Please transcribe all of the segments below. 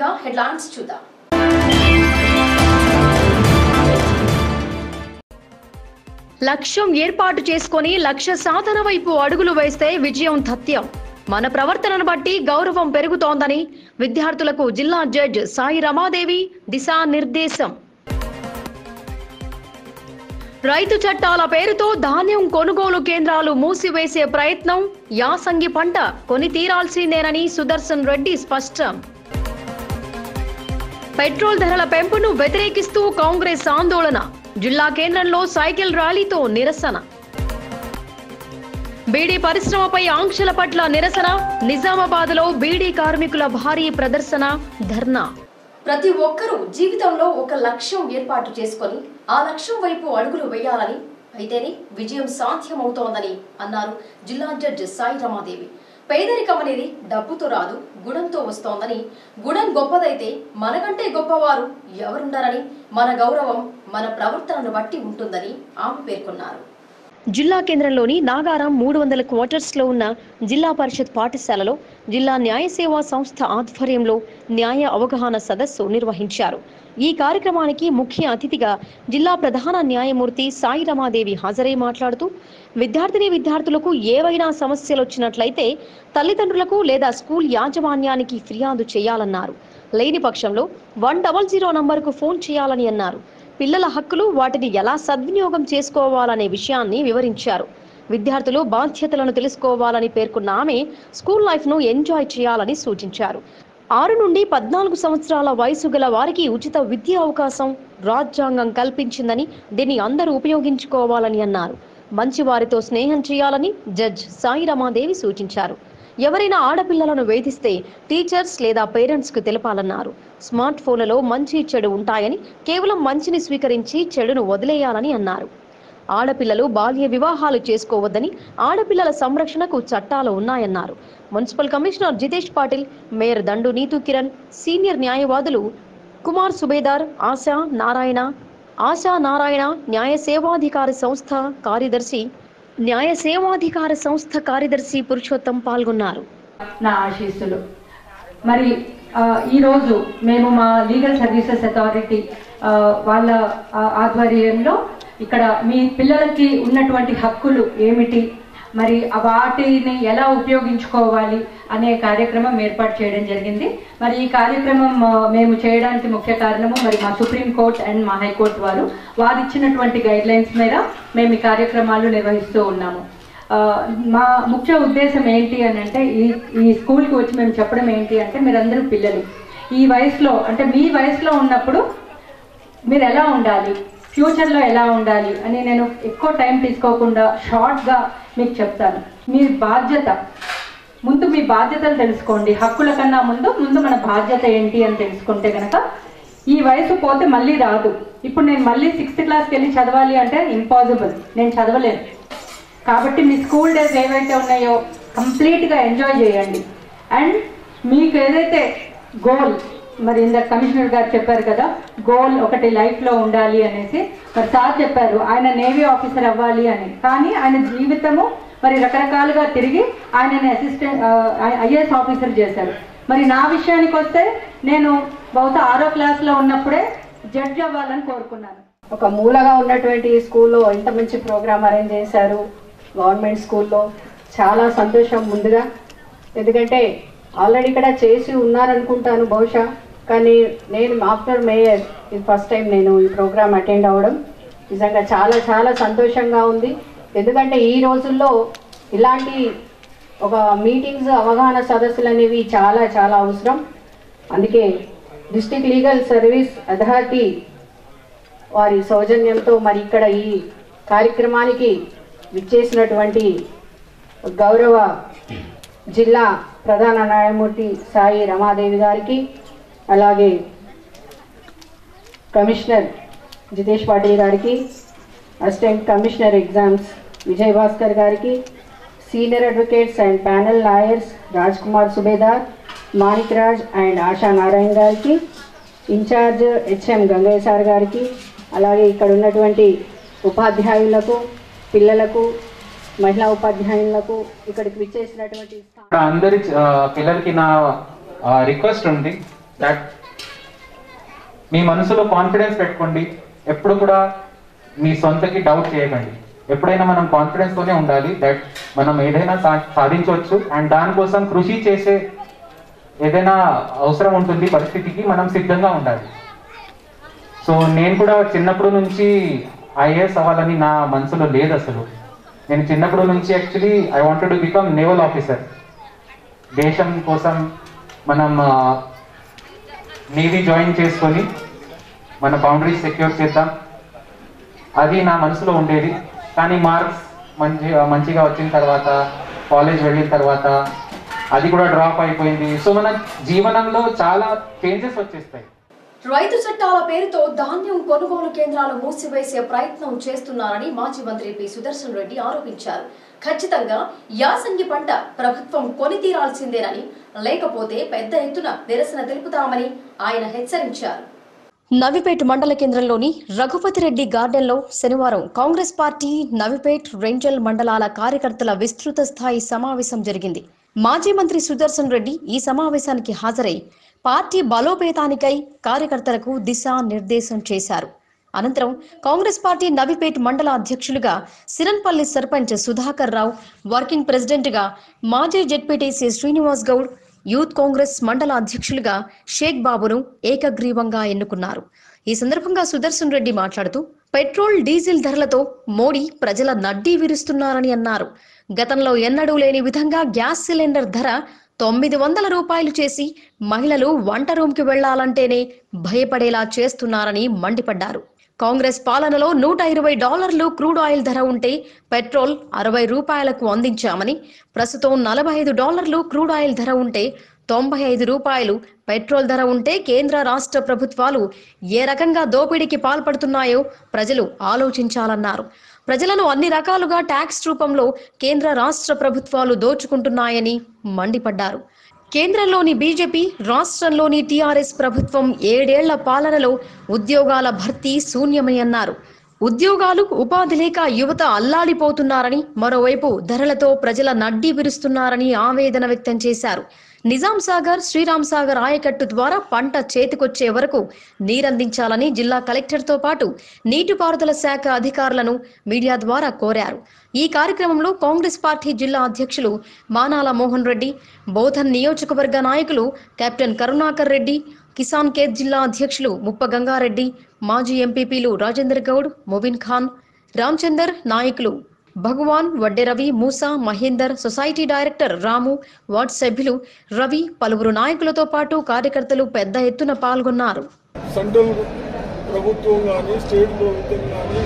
ముందుగా హెడ్లైన్స్ చూద్దాం లక్ష్యం ఏర్పాటు చేసుకొని లక్ష్య సాధన వైపు అడుగులు వేస్తే విజయం తథ్యం మన ప్రవర్తనను బట్టి గౌరవం పెరుగుతోందని విద్యార్థులకు జిల్లా జడ్జ్ సాయి రమాదేవి దిశానిర్దేశం రైతు చట్టాల పేరుతో ధాన్యం కొనుగోలు కేంద్రాలు మూసివేసే ప్రయత్నం యాసంగి పంట కొని తీరాల్సిందేనని సుదర్శన్ రెడ్డి స్పష్టం పెట్రోల్ ధరల పెంపును వ్యతిరేకిస్తూ కాంగ్రెస్ ఆందోళన జిల్లా కేంద్రంలో సైకిల్ ర్యాలీతో నిరసన బీడీ పరిశ్రమపై ఆంక్షల పట్ల నిరసన నిజామాబాద్ లో బీడీ కార్మికుల భారీ ప్రదర్శన ధర్నా ప్రతి ఒక్కరూ జీవితంలో ఒక లక్ష్యం ఏర్పాటు చేసుకొని ఆ లక్ష్యం వైపు అడుగులు వేయాలని అయితేనే విజయం సాధ్యమవుతోందని అన్నారు జిల్లా జడ్జి సాయి రమాదేవి పేదరికం అనేది డబ్బుతో రాదు గుణంతో వస్తోందని గుణం గొప్పదైతే మనకంటే గొప్పవారు ఎవరుండరని మన గౌరవం మన ప్రవర్తనను బట్టి ఉంటుందని ఆమె పేర్కొన్నారు జిల్లా కేంద్రంలోని నాగారం మూడు వందల క్వార్టర్స్ లో ఉన్న జిల్లా పరిషత్ పాఠశాలలో జిల్లా న్యాయ సేవా సంస్థ ఆధ్వర్యంలో న్యాయ అవగాహన సదస్సు నిర్వహించారు ఈ కార్యక్రమానికి ముఖ్య అతిథిగా జిల్లా ప్రధాన న్యాయమూర్తి సాయి రమాదేవి హాజరై మాట్లాడుతూ విద్యార్థిని విద్యార్థులకు ఏవైనా సమస్యలు వచ్చినట్లయితే తల్లిదండ్రులకు లేదా స్కూల్ యాజమాన్యానికి ఫిర్యాదు చేయాలన్నారు లేని పక్షంలో వన్ డబల్ జీరో నంబర్కు ఫోన్ చేయాలని అన్నారు పిల్లల హక్కులు వాటిని ఎలా సద్వినియోగం చేసుకోవాలనే విషయాన్ని వివరించారు విద్యార్థులు బాధ్యతలను తెలుసుకోవాలని పేర్కొన్న ఆమె స్కూల్ లైఫ్ ను ఎంజాయ్ చేయాలని సూచించారు ఆరు నుండి పద్నాలుగు సంవత్సరాల వయసు గల వారికి ఉచిత విద్యా అవకాశం రాజ్యాంగం కల్పించిందని దీన్ని అందరూ ఉపయోగించుకోవాలని అన్నారు మంచి వారితో స్నేహం చేయాలని జడ్జ్ సాయి రమాదేవి సూచించారు ఎవరైనా ఆడపిల్లలను వేధిస్తే టీచర్స్ లేదా పేరెంట్స్ కు తెలపాలన్నారు స్మార్ట్ ఫోన్లలో మంచి చెడు ఉంటాయని కేవలం మంచిని స్వీకరించి చెడును వదిలేయాలని అన్నారు ఆడపిల్లలు బాల్య వివాహాలు చేసుకోవద్దని ఆడపిల్లల సంరక్షణకు చట్టాలు ఉన్నాయన్నారు municipal commissioner Jitesh Patil mayor Dandu Neetu Kiran senior న్యాయవాదులు కుమార్ సుబేదార్ ఆశా నారాయణ ఆశా నారాయణ న్యాయ సేవాధికారి సంస్థ కార్యదర్శి న్యాయ సేవాధికార సంస్థ కార్యదర్శి పురుషోత్తం పాల్గొన్నారు నా ఆశీస్సులు మరి ఆ, ఈరోజు మేము మా లీగల్ సర్వీసెస్ అథారిటీ ఆ, వాళ్ళ ఆ, ఆధ్వర్యంలో ఇక్కడ మీ పిల్లలకి ఉన్నటువంటి హక్కులు ఏమిటి మరి ఆ వాటిని ఎలా ఉపయోగించుకోవాలి అనే కార్యక్రమం ఏర్పాటు చేయడం జరిగింది మరి ఈ కార్యక్రమం ఆ, మేము చేయడానికి ముఖ్య కారణము మరి మా సుప్రీం కోర్ట్ అండ్ మా హైకోర్టు వారు వారు ఇచ్చినటువంటి గైడ్ లైన్స్ మేర మేము ఈ కార్యక్రమాలు నిర్వహిస్తూ ఉన్నాము ఆ, మా ముఖ్య ఉద్దేశం ఏంటి అని అంటే ఈ ఈ స్కూల్కి వచ్చి మేము చెప్పడం ఏంటి అంటే మీరందరూ పిల్లలు ఈ వయసులో అంటే మీ వయసులో ఉన్నప్పుడు మీరు ఎలా ఉండాలి ఫ్యూచర్లో ఎలా ఉండాలి అని నేను ఎక్కువ టైం తీసుకోకుండా షార్ట్గా మీకు చెప్తాను మీ బాధ్యత ముందు మీ బాధ్యతలు తెలుసుకోండి హక్కుల కన్నా ముందు ముందు మన బాధ్యత ఏంటి అని తెలుసుకుంటే కనుక ఈ వయసు పోతే మళ్ళీ రాదు ఇప్పుడు నేను మళ్ళీ సిక్స్త్ క్లాస్కి వెళ్ళి చదవాలి అంటే ఇంపాసిబుల్ నేను చదవలేను కాబట్టి మీ స్కూల్ డేస్ ఏవైతే ఉన్నాయో కంప్లీట్గా ఎంజాయ్ చేయండి అండ్ మీకు ఏదైతే గోల్ మరి ఇందాక కమిషనర్ గారు చెప్పారు కదా గోల్ ఒకటి లైఫ్లో ఉండాలి అనేసి మరి సార్ చెప్పారు ఆయన నేవీ ఆఫీసర్ అవ్వాలి అని కానీ ఆయన జీవితము మరి రకరకాలుగా తిరిగి ఆయనని అసిస్టెంట్ ఐఏఎస్ ఆఫీసర్ చేశారు మరి నా విషయానికి వస్తే నేను బహుశా ఆరో క్లాస్లో ఉన్నప్పుడే జడ్జి అవ్వాలని కోరుకున్నాను ఒక మూలగా ఉన్నటువంటి స్కూల్లో ఇంత మంచి ప్రోగ్రామ్ అరేంజ్ చేశారు గవర్నమెంట్ స్కూల్లో చాలా సంతోషం ముందుగా ఎందుకంటే ఆల్రెడీ ఇక్కడ చేసి ఉన్నారనుకుంటాను బహుశా కానీ నేను ఆఫ్టర్ మేయర్ ఇది ఫస్ట్ టైం నేను ఈ ప్రోగ్రామ్ అటెండ్ అవ్వడం నిజంగా చాలా చాలా సంతోషంగా ఉంది ఎందుకంటే ఈ రోజుల్లో ఇలాంటి ఒక మీటింగ్స్ అవగాహన సదస్సులు అనేవి చాలా చాలా అవసరం అందుకే డిస్టిక్ లీగల్ సర్వీస్ అథారిటీ వారి సౌజన్యంతో మరి ఇక్కడ ఈ కార్యక్రమానికి విచ్చేసినటువంటి గౌరవ జిల్లా ప్రధాన న్యాయమూర్తి సాయి రమాదేవి గారికి అలాగే కమిషనర్ జితేష్ పాటిల్ గారికి assistant commissioner exams Vijay Bhaskar గారికి senior advocates and panel lawyers Raj Kumar Subedar Manik Raj and Asha Narayana గారికి ఇన్ఛార్జ్ హెచ్ఎం గంగయ్య సార్ గారికి అలాగే ఇక్కడ ఉన్నటువంటి ఉపాధ్యాయులకు పిల్లలకు మహిళా ఉపాధ్యాయులకు ఇక్కడికి విచ్చేసినటువంటి స్థా- ఇక్కడ అందరి ఆ, పిల్లలకి నా రిక్వెస్ట్ ఉంది దట్ మీ మనసులో కాన్ఫిడెన్స్ పెట్టుకోండి ఎప్పుడు కూడా మీ సొంతకి డౌట్ చేయకండి ఎప్పుడైనా మనం కాన్ఫిడెన్స్ తోనే ఉండాలి దట్ మనం ఏదైనా సా- సాధించవచ్చు అండ్ దానికోసం కృషి చేసే ఏదైనా అవసరం ఉంటుంది పరిస్థితికి మనం సిద్ధంగా ఉండాలి సో నేను కూడా చిన్నప్పుడు నుంచి ఐఏఎస్ అవ్వాలని నా మనసులో లేదు అసలు నేను చిన్నప్పుడు నుంచి actually I wanted to become naval officer దేశం కోసం మనం నేవీ జాయిన్ చేసుకొని మన బౌండరీస్ సెక్యూర్ చేద్దాం అది నా మనసులో ఉండేది కానీ మార్క్స్ మంచి మంచిగా వచ్చిన తర్వాత కాలేజ్ వెళ్ళిన తర్వాత అది కూడా డ్రాప్ అయిపోయింది సో మన జీవనంలో చాలా చేంజెస్ వచ్చేస్తాయి రైతు చట్టాల పేరుతో ధాన్యం కొనుగోలు కేంద్రాలు మూసివేసే ప్రయత్నం చేస్తున్నారని మాజీ మంత్రి పి సుదర్శన్ రెడ్డి ఆరోపించారు ఖచ్చితంగా యాసంగి పంట ప్రభుత్వం కొని తీరాల్సిందేనని లేకపోతే పెద్ద ఎత్తున నిరసన తెలుపుతామని ఆయన హెచ్చరించారు నవిపేట్ మండల కేంద్రంలోని రఘుపతిరెడ్డి గార్డెన్లో శనివారం కాంగ్రెస్ పార్టీ నవిపేట్ రెంజల్ మండలాల కార్యకర్తల విస్తృత స్థాయి సమావేశం జరిగింది మాజీ మంత్రి సుదర్శన్ రెడ్డి ఈ సమావేశానికి హాజరై పార్టీ బలోపేతానికై కార్యకర్తలకు దిశా నిర్దేశం చేశారు అనంతరం కాంగ్రెస్ పార్టీ నవిపేట్ మండల అధ్యక్షులుగా సిరన్పల్లి సర్పంచ్ సుధాకర్ రావు వర్కింగ్ ప్రెసిడెంట్గా మాజీ జెడ్పీటీసీ శ్రీనివాస్ గౌడ్ యూత్ కాంగ్రెస్ మండల అధ్యక్షులుగా షేక్ బాబును ఏకగ్రీవంగా ఎన్నుకున్నారు ఈ సందర్భంగా సుదర్శన్ రెడ్డి మాట్లాడుతూ పెట్రోల్ డీజిల్ ధరలతో మోడీ ప్రజల నడ్డీ విరుస్తున్నారని అన్నారు గతంలో ఎన్నడూ లేని విధంగా గ్యాస్ సిలిండర్ ధర తొమ్మిది వందల రూపాయలు చేసి మహిళలు వంట రూమ్కి వెళ్లాలంటేనే భయపడేలా చేస్తున్నారని మండిపడ్డారు కాంగ్రెస్ పాలనలో నూట ఇరవై డాలర్లు క్రూడ్ ఆయిల్ ధర ఉంటే పెట్రోల్ అరవై రూపాయలకు అందించామని ప్రస్తుతం నలభై ఐదు డాలర్లు క్రూడ్ ఆయిల్ ధర ఉంటే తొంభై ఐదు రూపాయలు పెట్రోల్ ధర ఉంటే కేంద్ర రాష్ట్ర ప్రభుత్వాలు ఏ రకంగా దోపిడీకి పాల్పడుతున్నాయో ప్రజలు ఆలోచించాలన్నారు ప్రజలను అన్ని రకాలుగా ట్యాక్స్ రూపంలో కేంద్ర రాష్ట్ర ప్రభుత్వాలు దోచుకుంటున్నాయని మండిపడ్డారు కేంద్రంలోని బీజేపీ రాష్ట్రంలోని టీఆర్ఎస్ ప్రభుత్వం ఏడేళ్ల పాలనలో ఉద్యోగాల భర్తీ శూన్యమని అన్నారు ఉద్యోగాలు ఉపాధి లేక యువత అల్లాడిపోతున్నారని మరోవైపు ధరలతో ప్రజల నడ్డి విరుస్తున్నారని ఆవేదన వ్యక్తం చేశారు నిజాం సాగర్ శ్రీరామ్ సాగర్ ఆయకట్టు ద్వారా పంట చేతికొచ్చే వరకు నీరందించాలని జిల్లా కలెక్టర్తో పాటు నీటిపారుదల శాఖ అధికారులను మీడియా ద్వారా కోరారు ఈ కార్యక్రమంలో కాంగ్రెస్ పార్టీ జిల్లా అధ్యక్షులు మానాల మోహన్ రెడ్డి బోధన్ నియోజకవర్గ నాయకులు కెప్టెన్ కరుణాకర్ రెడ్డి కిసాన్ కేత్ జిల్లా అధ్యక్షులు ముప్ప గంగారెడ్డి మాజీ ఎంపీపీలు రాజేందర్ గౌడ్ మొబిన్ ఖాన్ రామచందర్ నాయకులు Bhagwan Vadde Ravi Moosa Mahender society director Ramu ward సభ్యులు రవి పలువురు నాయకులతో పాటు కార్యకర్తలు పెద్ద ఎత్తున పాల్గొన్నారు సెంట్రల్ ప్రభుత్వం కానీ స్టేట్ ప్రభుత్వం కానీ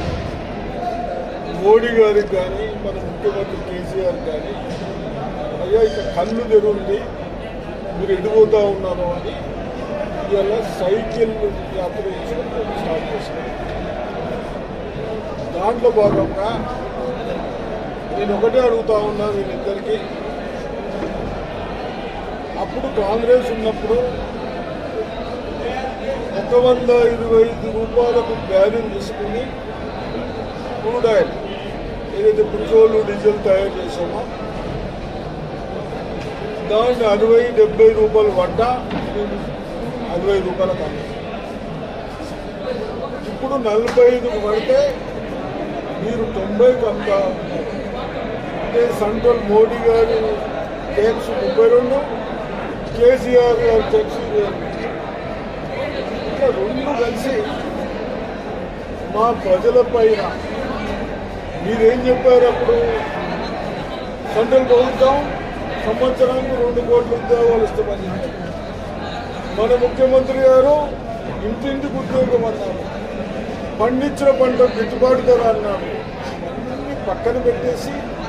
మోడీ గారికి కానీ మన ముఖ్యమంత్రి కేసీఆర్ కానీ అయ్యా ఇక కళ్ళు తెరుంది మీరు ఎడిపోతూ ఉన్నారు అని ఇవాళ సైకిల్ యాత్ర చేసుకోవడం స్టార్ట్ చేశారు దాంట్లో భాగంగా నేను ఒకటే అడుగుతా ఉన్నా వీళ్ళిద్దరికి అప్పుడు కాంగ్రెస్ ఉన్నప్పుడు ఒక వంద ఇరవై ఐదు రూపాయలకు బ్యారెల్ తీసుకుని క్రూడ్ ఆయిల్ ఏదైతే పెట్రోల్ డీజిల్ తయారు చేసామో దాన్ని అరవై డెబ్బై రూపాయలు పడ్డ అరవై రూపాయలకు అమ్మాం ఇప్పుడు నలభై ఐదుకు పడితే మీరు తొంభైకి అమ్ముతా ఉన్నారు. అంటే సెంట్రల్ మోడీ గారి ట్యాక్స్ ముప్పై రెండు కేసీఆర్ గారి ట్యాక్స్ ఇరవై రెండు. ఇట్లా రెండు కలిసి మా ప్రజల పైన మీరేం చెప్పారు అప్పుడు సెంట్రల్ ప్రభుత్వం సంవత్సరానికి రెండు కోట్ల ఉద్యోగాలు ఇస్తామని చెప్పారు. మన ముఖ్యమంత్రి గారు ఇంటింటికి ఉద్యోగం అన్నారు పండించిన పంట గిట్టుబాటు ధర అన్నాడు అన్ని పక్కన పెట్టేసి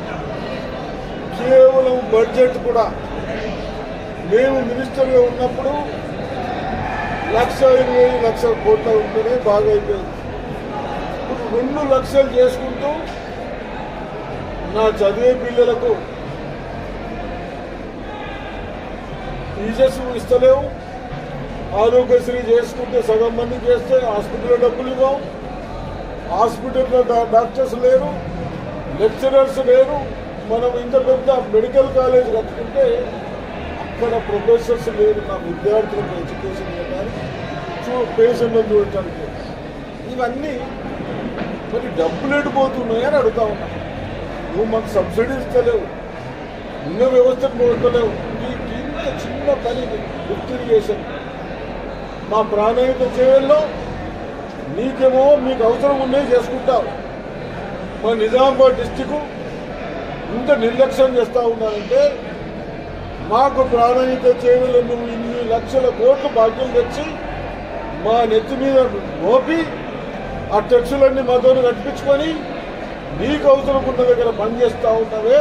కేవలం బడ్జెట్ కూడా మేము మినిస్టర్గా ఉన్నప్పుడు లక్ష ఇరవై లక్షల కోట్ల ఉంటేనే బాగా అయిపోయింది ఇప్పుడు రెండు లక్షలు చేసుకుంటూ నా చదివే పిల్లలకు టీచర్స్ ఇస్తలేవు ఆరోగ్యశ్రీ చేసుకుంటే సగం మంది చేస్తే హాస్పిటల్లో డబ్బులు ఇవ్వవు హాస్పిటల్లో డా- డాక్టర్స్ లేరు లెక్చరర్స్ లేరు మనం ఇంత పెద్ద మెడికల్ కాలేజ్ కట్టుకుంటే అక్కడ ప్రొఫెసర్స్ లేరు నా విద్యార్థులకు ఎడ్యుకేషన్ చూ పేషెంట్లను చూడటానికి ఇవన్నీ మరి డబ్బులు ఎడిపోతున్నాయని అడుగుతా ఉన్నా నువ్వు మాకు సబ్సిడీ ఇస్తలేవు ఉన్న వ్యవస్థను కొడతలేవు నీకు ఇంత చిన్న పని లిఫ్ట్ ఇరిగేషన్ మా ప్రాణాయిత సేవల్లో నీకేమో మీకు అవసరం ఉన్నాయి చేసుకుంటావు మా నిజామాబాద్ డిస్టిక్ ఇంత నిర్లక్ష్యం చేస్తూ ఉన్నారంటే మాకు ప్రాణాయిత సేవలు నువ్వు ఇన్ని లక్షల కోట్లు భాగ్యం తెచ్చి మా నెత్తి మీద మోపి ఆ టెక్సులన్నీ మాతో కట్టించుకొని నీకు అవసరం ఉన్న దగ్గర పని చేస్తూ ఉన్నావే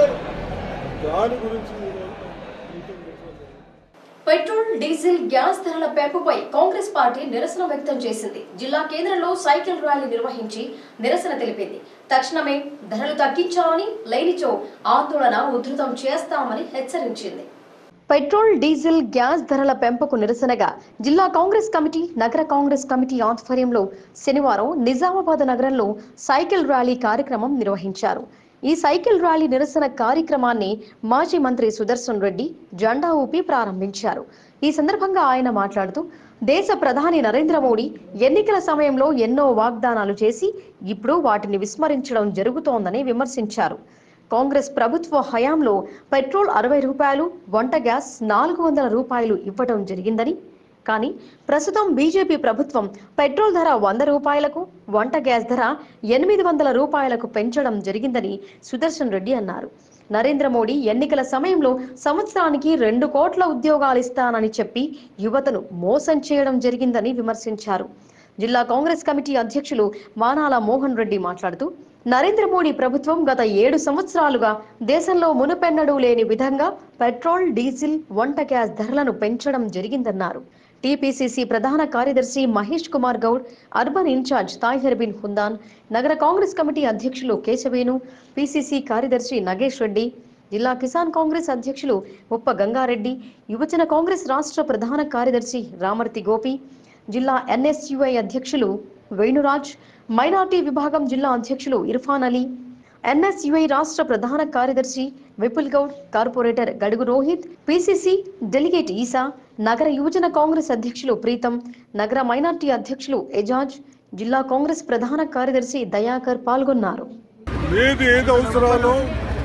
దాని గురించి మీరు మీటింగ్ పెట్టాలి. పెట్రోల్ డీజిల్ గ్యాస్ ధరల పెంపుపై కాంగ్రెస్ పార్టీ నిరసన వ్యక్తం చేసింది జిల్లా కేంద్రంలో సైకిల్ ర్యాలీ నిర్వహించి నిరసన తెలిపింది తక్షణమే ధరలు తగ్గించాలని లేనిచో ఆందోళన ఉధృతం చేస్తామని హెచ్చరించింది పెట్రోల్ డీజిల్ గ్యాస్ ధరల పెంపుకు నిరసనగా జిల్లా కాంగ్రెస్ కమిటీ నగర కాంగ్రెస్ కమిటీ ఆధ్వర్యంలో శనివారం నిజామాబాద్ నగరంలో సైకిల్ ర్యాలీ కార్యక్రమం నిర్వహించారు ఈ సైకిల్ ర్యాలీ నిరసన కార్యక్రమాన్ని మాజీ మంత్రి సుదర్శన్ రెడ్డి జెండా ఊపి ప్రారంభించారు ఈ సందర్భంగా ఆయన మాట్లాడుతూ దేశ ప్రధాని నరేంద్ర మోడీ ఎన్నికల సమయంలో ఎన్నో వాగ్దానాలు చేసి ఇప్పుడు వాటిని విస్మరించడం జరుగుతోందని విమర్శించారు కాంగ్రెస్ ప్రభుత్వ హయాంలో పెట్రోల్ అరవై రూపాయలు వంట గ్యాస్ నాలుగు వందల రూపాయలు ఇవ్వడం జరిగిందని కానీ ప్రస్తుతం బీజేపీ ప్రభుత్వం పెట్రోల్ ధర వంద రూపాయలకు వంట గ్యాస్ ధర ఎనిమిది వందల రూపాయలకు పెంచడం జరిగిందని సుదర్శన్ రెడ్డి అన్నారు నరేంద్ర మోడీ ఎన్నికల సమయంలో సంవత్సరానికి రెండు కోట్ల ఉద్యోగాలు ఇస్తానని చెప్పి యువతను మోసం చేయడం జరిగిందని విమర్శించారు జిల్లా కాంగ్రెస్ కమిటీ అధ్యక్షులు మానాల మోహన్ రెడ్డి మాట్లాడుతూ నరేంద్ర మోడీ ప్రభుత్వం గత ఏడు సంవత్సరాలుగా దేశంలో మునుపెన్నడూ లేని విధంగా పెట్రోల్ డీజిల్ వంట గ్యాస్ ధరలను పెంచడం జరిగిందన్నారు టీపీసీసీ ప్రధాన కార్యదర్శి మహేష్ కుమార్ గౌడ్ అర్బన్ ఇన్ఛార్జ్ తాహిర్ బిన్ హుందాన్ నగర కాంగ్రెస్ కమిటీ అధ్యక్షులు కేశవేను పీసీసీ కార్యదర్శి నగేష్ రెడ్డి జిల్లా కిసాన్ కాంగ్రెస్ అధ్యక్షులు ఉప్ప గంగారెడ్డి యువజన కాంగ్రెస్ రాష్ట్ర ప్రధాన కార్యదర్శి రామర్తి గోపి జిల్లా ఎన్ఎస్యుఐ అధ్యక్షులు వేణురాజ్ మైనార్టీ విభాగం జిల్లా అధ్యక్షులు ఇర్ఫాన్ అలీ ఎన్ఎస్యుఐ రాష్ట్ర ప్రధాన కార్యదర్శి Vipul Goud corporator Gadugu Rohit PCC delegate Eesa నగర యువజన కాంగ్రెస్ అధ్యక్షులు ప్రీతం నగర మైనార్టీ అధ్యక్షులు ఎజాజ్ జిల్లా కాంగ్రెస్ ప్రధాన కార్యదర్శి దయాకర్ పాల్గొన్నారు ఏది ఏది అవసరాలో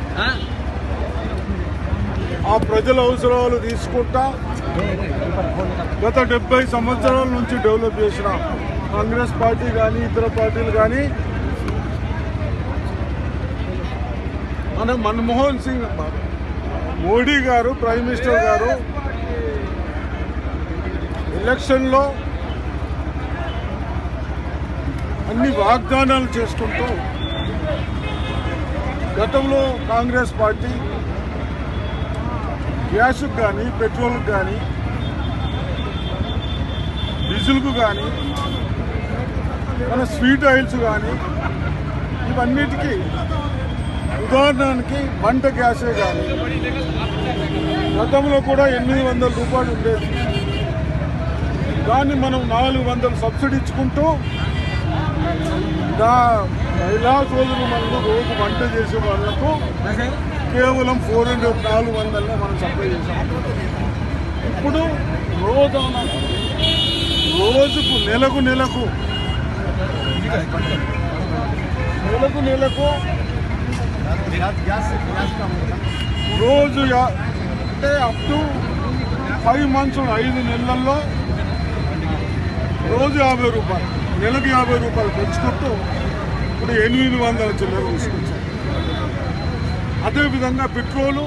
ఆ ప్రజల అవసరాలు తీసుకుంటా గత డెబ్బై సంవత్సరాల నుంచి డెవలప్ చేసిన కాంగ్రెస్ పార్టీ కానీ ఇతర పార్టీలు కానీ మన మన్మోహన్ సింగ్ మోడీ గారు ప్రైమ్ మినిస్టర్ గారు ఎలక్షన్లో అన్ని వాగ్దానాలు చేసుకుంటూ గతంలో కాంగ్రెస్ పార్టీ గ్యాస్కు కానీ పెట్రోల్కి కానీ డీజిల్కు కానీ మన స్వీట్ ఆయిల్స్ కానీ ఇవన్నిటికీ ఉదాహరణకి వంట గ్యాసే కానీ గతంలో కూడా ఎనిమిది వందల రూపాయలు ఉండేది దాన్ని మనం నాలుగు వందలు సబ్సిడీ ఇచ్చుకుంటూ దా మహిళా సోదరు మనకు రోజు వంట చేసే వాళ్ళకు కేవలం ఫోర్ హండ్రెడ్ నాలుగు వందలనే మనం సప్లై చేసాం ఇప్పుడు రోజు రోజుకు నెలకు నెలకు నెలకు నెలకు రోజు యా- అంటే అప్ టు ఫైవ్ మంత్స్ ఐదు నెలల్లో రోజు యాభై రూపాయలు నెలకు యాభై రూపాయలు పెంచుకుంటూ ఇప్పుడు ఎనిమిది వందల చిల్లర తీసుకొచ్చారు అదేవిధంగా పెట్రోలు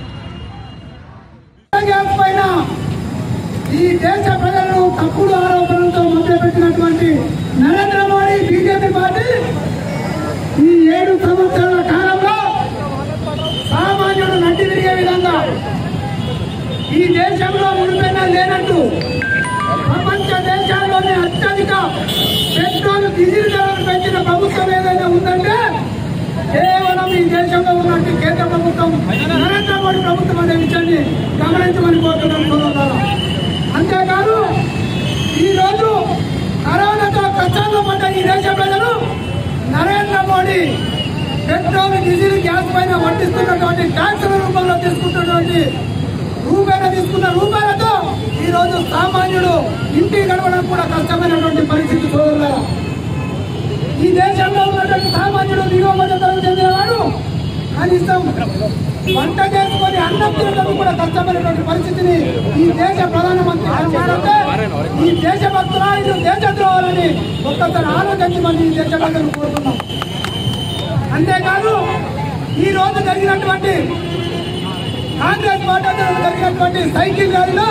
గ్యాస్ పైన ఈ దేశ ప్రజలను తప్పుడు ఆరోపణలతో మభ్యపెట్టినటువంటి నరేంద్ర మోడీ బీజేపీ పార్టీ ఈ ఏడు సంవత్సరాల కాలంలో సామాన్యుడు నడ్డి తిరిగే విధంగా ఈ దేశంలో మునిపెన్న లేనట్టు ప్రపంచ దేశాల్లోనే అత్యధిక పెట్రోల్ డీజిల్ ధరలు పెంచిన ప్రభుత్వం ఏదైనా ఉందంటే కేవలం ఈ దేశంలో ఉన్నట్టు కేంద్ర ప్రభుత్వం నరేంద్ర మోడీ ప్రభుత్వం అనే విషయాన్ని గమనించమని కోరుతున్నాను సోదరులారా. అంతేకాదు ఈ రోజు కరోనాతో కష్టాల్లో పడ్డ ఈ దేశ ప్రజలు Narendra Modi petrol diesel gas పైన వడ్డిస్తున్నటువంటి ట్యాక్సుల రూపంలో తీసుకుంటున్నటువంటి రూపాయలు తీసుకున్న రూపాయలతో ఈ రోజు సామాన్యుడు ఇంటి గడవడం కూడా కష్టమైనటువంటి పరిస్థితి సోదరులారా ఈ దేశంలో ఉన్నటువంటి సామాన్యుడు దిగువ మధ్య తరగతి చెందినవాడు కనీసం వంట చేసుకొని అన్నం తినడం కూడా కష్టమైనటువంటి పరిస్థితిని ఈ దేశ ప్రధానమంత్రి అన్నారంటే ఈ దేశ భక్తుల ఇది దేశద్రోహాలని ఒక్కసారి ఆలోచించమని ఈ దేశ ప్రజలు కోరుతున్నాం అంతేకాదు ఈ రోజు జరిగినటువంటి కాంగ్రెస్ పార్టీ ఆధ్వర్యంలో జరిగినటువంటి సైకిల్ ర్యాలీలో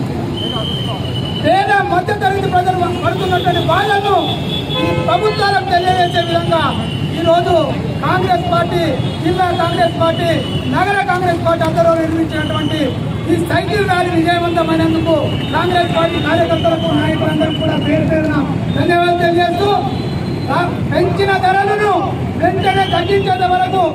పేద మధ్య తరగతి ప్రజలు పడుతున్నటువంటి బాధలను ఈ ప్రభుత్వాలకు తెలియజేసే విధంగా ఈ రోజు కాంగ్రెస్ పార్టీ జిల్లా కాంగ్రెస్ పార్టీ నగర కాంగ్రెస్ పార్టీ ఆధ్వర్యంలో నిర్మించినటువంటి ఈ సైకిల్ ర్యాలీ విజయవంతమైనందుకు కాంగ్రెస్ పార్టీ కార్యకర్తలకు నాయకులందరూ కూడా పేరు పేరున ధన్యవాదాలు తెలియజేస్తూ రా- పెంచిన ధరలను వెంటనే తగ్గించేంత వరకు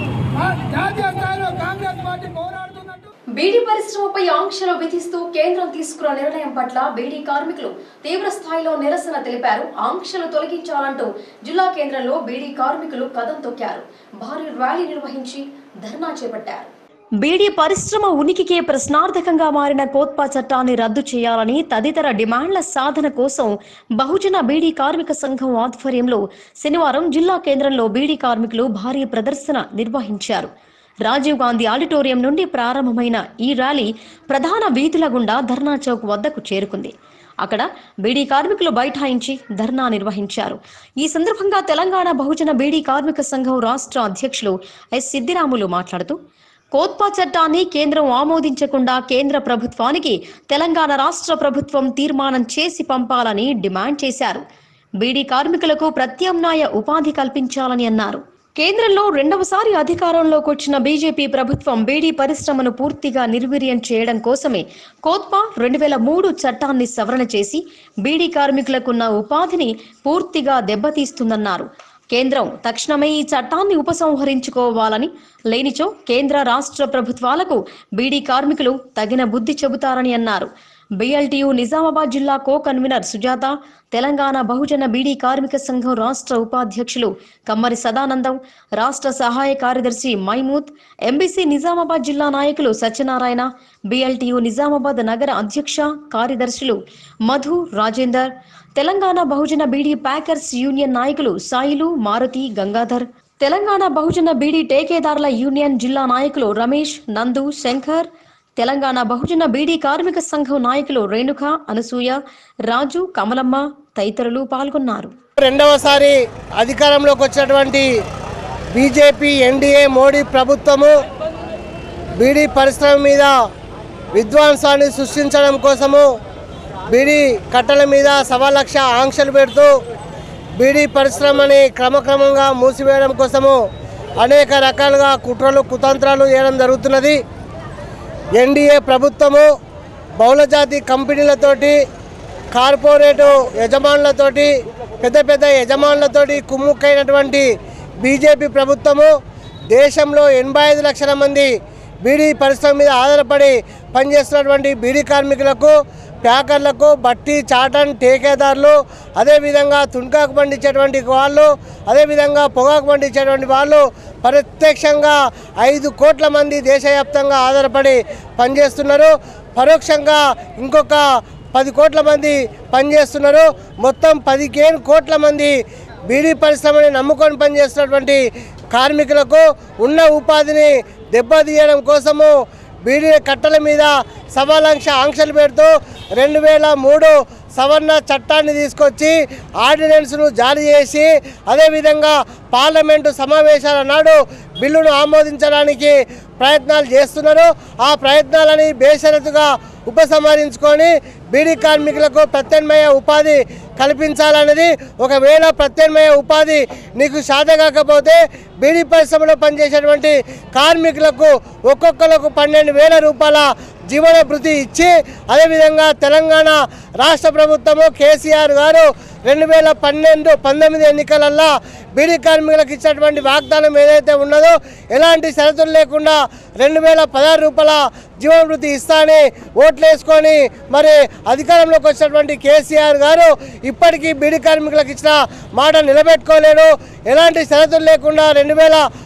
ఆ జాతీయ స్థాయిలో కాంగ్రెస్ పార్టీ పోరాడుతున్నట్టు బీడీ పరిశ్రమపై ఆంక్షలు విధిస్తూ కేంద్రం తీసుకున్న నిర్ణయం పట్ల బీడీ కార్మికులు తీవ్ర స్థాయిలో నిరసన తెలిపారు ఆంక్షలు తొలగించాలంటూ జిల్లా కేంద్రంలో బీడీ కార్మికులు కదం తొక్కారు భారీ ర్యాలీ నిర్వహించి ధర్నా చేపట్టారు బీడీ పరిశ్రమ ఉనికికే ప్రశ్నార్థకంగా మారిన కోత్పా చట్టాన్ని రద్దు చేయాలని తదితర డిమాండ్ల సాధన కోసం బహుజన బీడీ కార్మిక సంఘం ఆధ్వర్యంలో శనివారం జిల్లా కేంద్రంలో బీడీ కార్మికులు భారీ ప్రదర్శన నిర్వహించారు రాజీవ్ గాంధీ ఆడిటోరియం నుండి ప్రారంభమైన ఈ ర్యాలీ ప్రధాన వీధుల గుండా ధర్నా చౌక్ వద్దకు చేరుకుంది అక్కడ బీడీ కార్మికులు బైఠాయించి ధర్నా నిర్వహించారు ఈ సందర్భంగా తెలంగాణ బహుజన బీడీ కార్మిక సంఘం రాష్ట్ర అధ్యక్షులు ఎస్ సిద్దిరాములు మాట్లాడుతూ కోత్పా చట్టాన్ని కేంద్రం ఆమోదించకుండా కేంద్ర ప్రభుత్వానికి తెలంగాణ రాష్ట్ర ప్రభుత్వం తీర్మానం చేసి పంపాలని డిమాండ్ చేశారు బీడీ కార్మికులకు ప్రత్యామ్నాయ ఉపాధి కల్పించాలని అన్నారు కేంద్రంలో రెండవసారి అధికారంలోకి వచ్చిన బీజేపీ ప్రభుత్వం బీడీ పరిశ్రమను పూర్తిగా నిర్వీర్యం చేయడం కోసమే కోత్పా రెండు వేల మూడు చట్టాన్ని సవరణ చేసి బీడీ కార్మికులకున్న ఉపాధిని పూర్తిగా దెబ్బతీస్తుందన్నారు కేంద్రం తక్షణమే ఈ చట్టాన్ని ఉపసంహరించుకోవాలని లేనిచో కేంద్ర రాష్ట్ర ప్రభుత్వాలకు బీడీ కార్మికులు తగిన బుద్ధి చెబుతారని అన్నారు బిఎల్టీయు నిజామాబాద్ జిల్లా కో కన్వీనర్ సుజాత తెలంగాణ బహుజన బీడీ కార్మిక సంఘం రాష్ట్ర ఉపాధ్యక్షులు కమ్మరి సదానందం రాష్ట్ర సహాయ కార్యదర్శి మైమూత్ ఎంబీసీ నిజామాబాద్ జిల్లా నాయకులు సత్యనారాయణ బిఎల్టీయు నిజామాబాద్ నగర అధ్యక్ష కార్యదర్శులు మధు రాజేందర్ తెలంగాణ బహుజన బీడీ ప్యాకర్స్ యూనియన్ నాయకులు సాయిలు మారుతి గంగాధర్ తెలంగాణ బహుజన బీడీ టేకేదారుల యూనియన్ జిల్లా నాయకులు రమేష్ నందు శంకర్ తెలంగాణ బహుజన బీడీ కార్మిక సంఘం నాయకులు రేణుక అనసూయ రాజు కమలమ్మ తదితరులు పాల్గొన్నారు రెండవసారి అధికారంలోకి వచ్చినటువంటి బీజేపీ ఎన్డీఏ మోడీ ప్రభుత్వము బీడీ పరిశ్రమ మీద విధ్వంసాన్ని సృష్టించడం కోసము బీడీ కట్టల మీద సవా లక్ష ఆంక్షలు పెడుతూ బీడీ పరిశ్రమని క్రమక్రమంగా మూసివేయడం కోసము అనేక రకాలుగా కుట్రలు కుతంత్రాలు చేయడం జరుగుతున్నది ఎన్డీఏ ప్రభుత్వము బహుళజాతి కంపెనీలతోటి కార్పొరేటు యజమానులతోటి పెద్ద పెద్ద యజమానులతోటి కుమ్ముక్కైనటువంటి బీజేపీ ప్రభుత్వము దేశంలో ఎనభై ఐదు లక్షల మంది బీడీ పరిశ్రమ మీద ఆధారపడి పనిచేస్తున్నటువంటి బీడీ కార్మికులకు ప్యాకర్లకు బట్టి చాటన్ టేకేదారులు అదేవిధంగా తుణకాకు పండించేటువంటి వాళ్ళు అదేవిధంగా పొగాకు పండించేటువంటి వాళ్ళు ప్రత్యక్షంగా ఐదు కోట్ల మంది దేశవ్యాప్తంగా ఆధారపడి పనిచేస్తున్నారు పరోక్షంగా ఇంకొక పది కోట్ల మంది పనిచేస్తున్నారు మొత్తం పదిహేను కోట్ల మంది బీడీ పరిశ్రమని నమ్ముకొని పనిచేస్తున్నటువంటి కార్మికులకు ఉన్న ఉపాధిని దెబ్బతీయడం కోసము బీడీ కట్టల మీద సవాలంక్ష ఆంక్షలు పెడుతూ రెండు వేల మూడు సవరణ చట్టాన్ని తీసుకొచ్చి ఆర్డినెన్స్ను జారీ చేసి అదేవిధంగా పార్లమెంటు సమావేశాల నాడు బిల్లును ఆమోదించడానికి ప్రయత్నాలు చేస్తున్నారు ఆ ప్రయత్నాలని బేషరతుగా ఉపసంహరించుకొని బీడీ కార్మికులకు ప్రత్యామ్నాయ ఉపాధి కల్పించాలన్నది ఒకవేళ ప్రత్యామ్నాయ ఉపాధి నీకు సాధ కాకపోతే బీడీ పరిశ్రమలో పనిచేసేటువంటి కార్మికులకు ఒక్కొక్కరికి పన్నెండు వేల రూపాయల జీవన భృతి ఇచ్చి అదేవిధంగా తెలంగాణ రాష్ట్ర ప్రభుత్వము కేసీఆర్ గారు రెండు వేల పన్నెండు పంతొమ్మిది ఎన్నికలల్లో బీడీ కార్మికులకు ఇచ్చినటువంటి వాగ్దానం ఏదైతే ఉన్నదో ఎలాంటి షరతులు లేకుండా రెండు వేల పదహారు రూపాయల జీవనభృతి ఇస్తానని ఓట్లు వేసుకొని మరి అధికారంలోకి వచ్చినటువంటి కేసీఆర్ గారు ఇప్పటికీ బీడీ కార్మికులకు ఇచ్చిన మాట నిలబెట్టుకోలేడు ఎలాంటి షరతులు లేకుండా రెండు వేల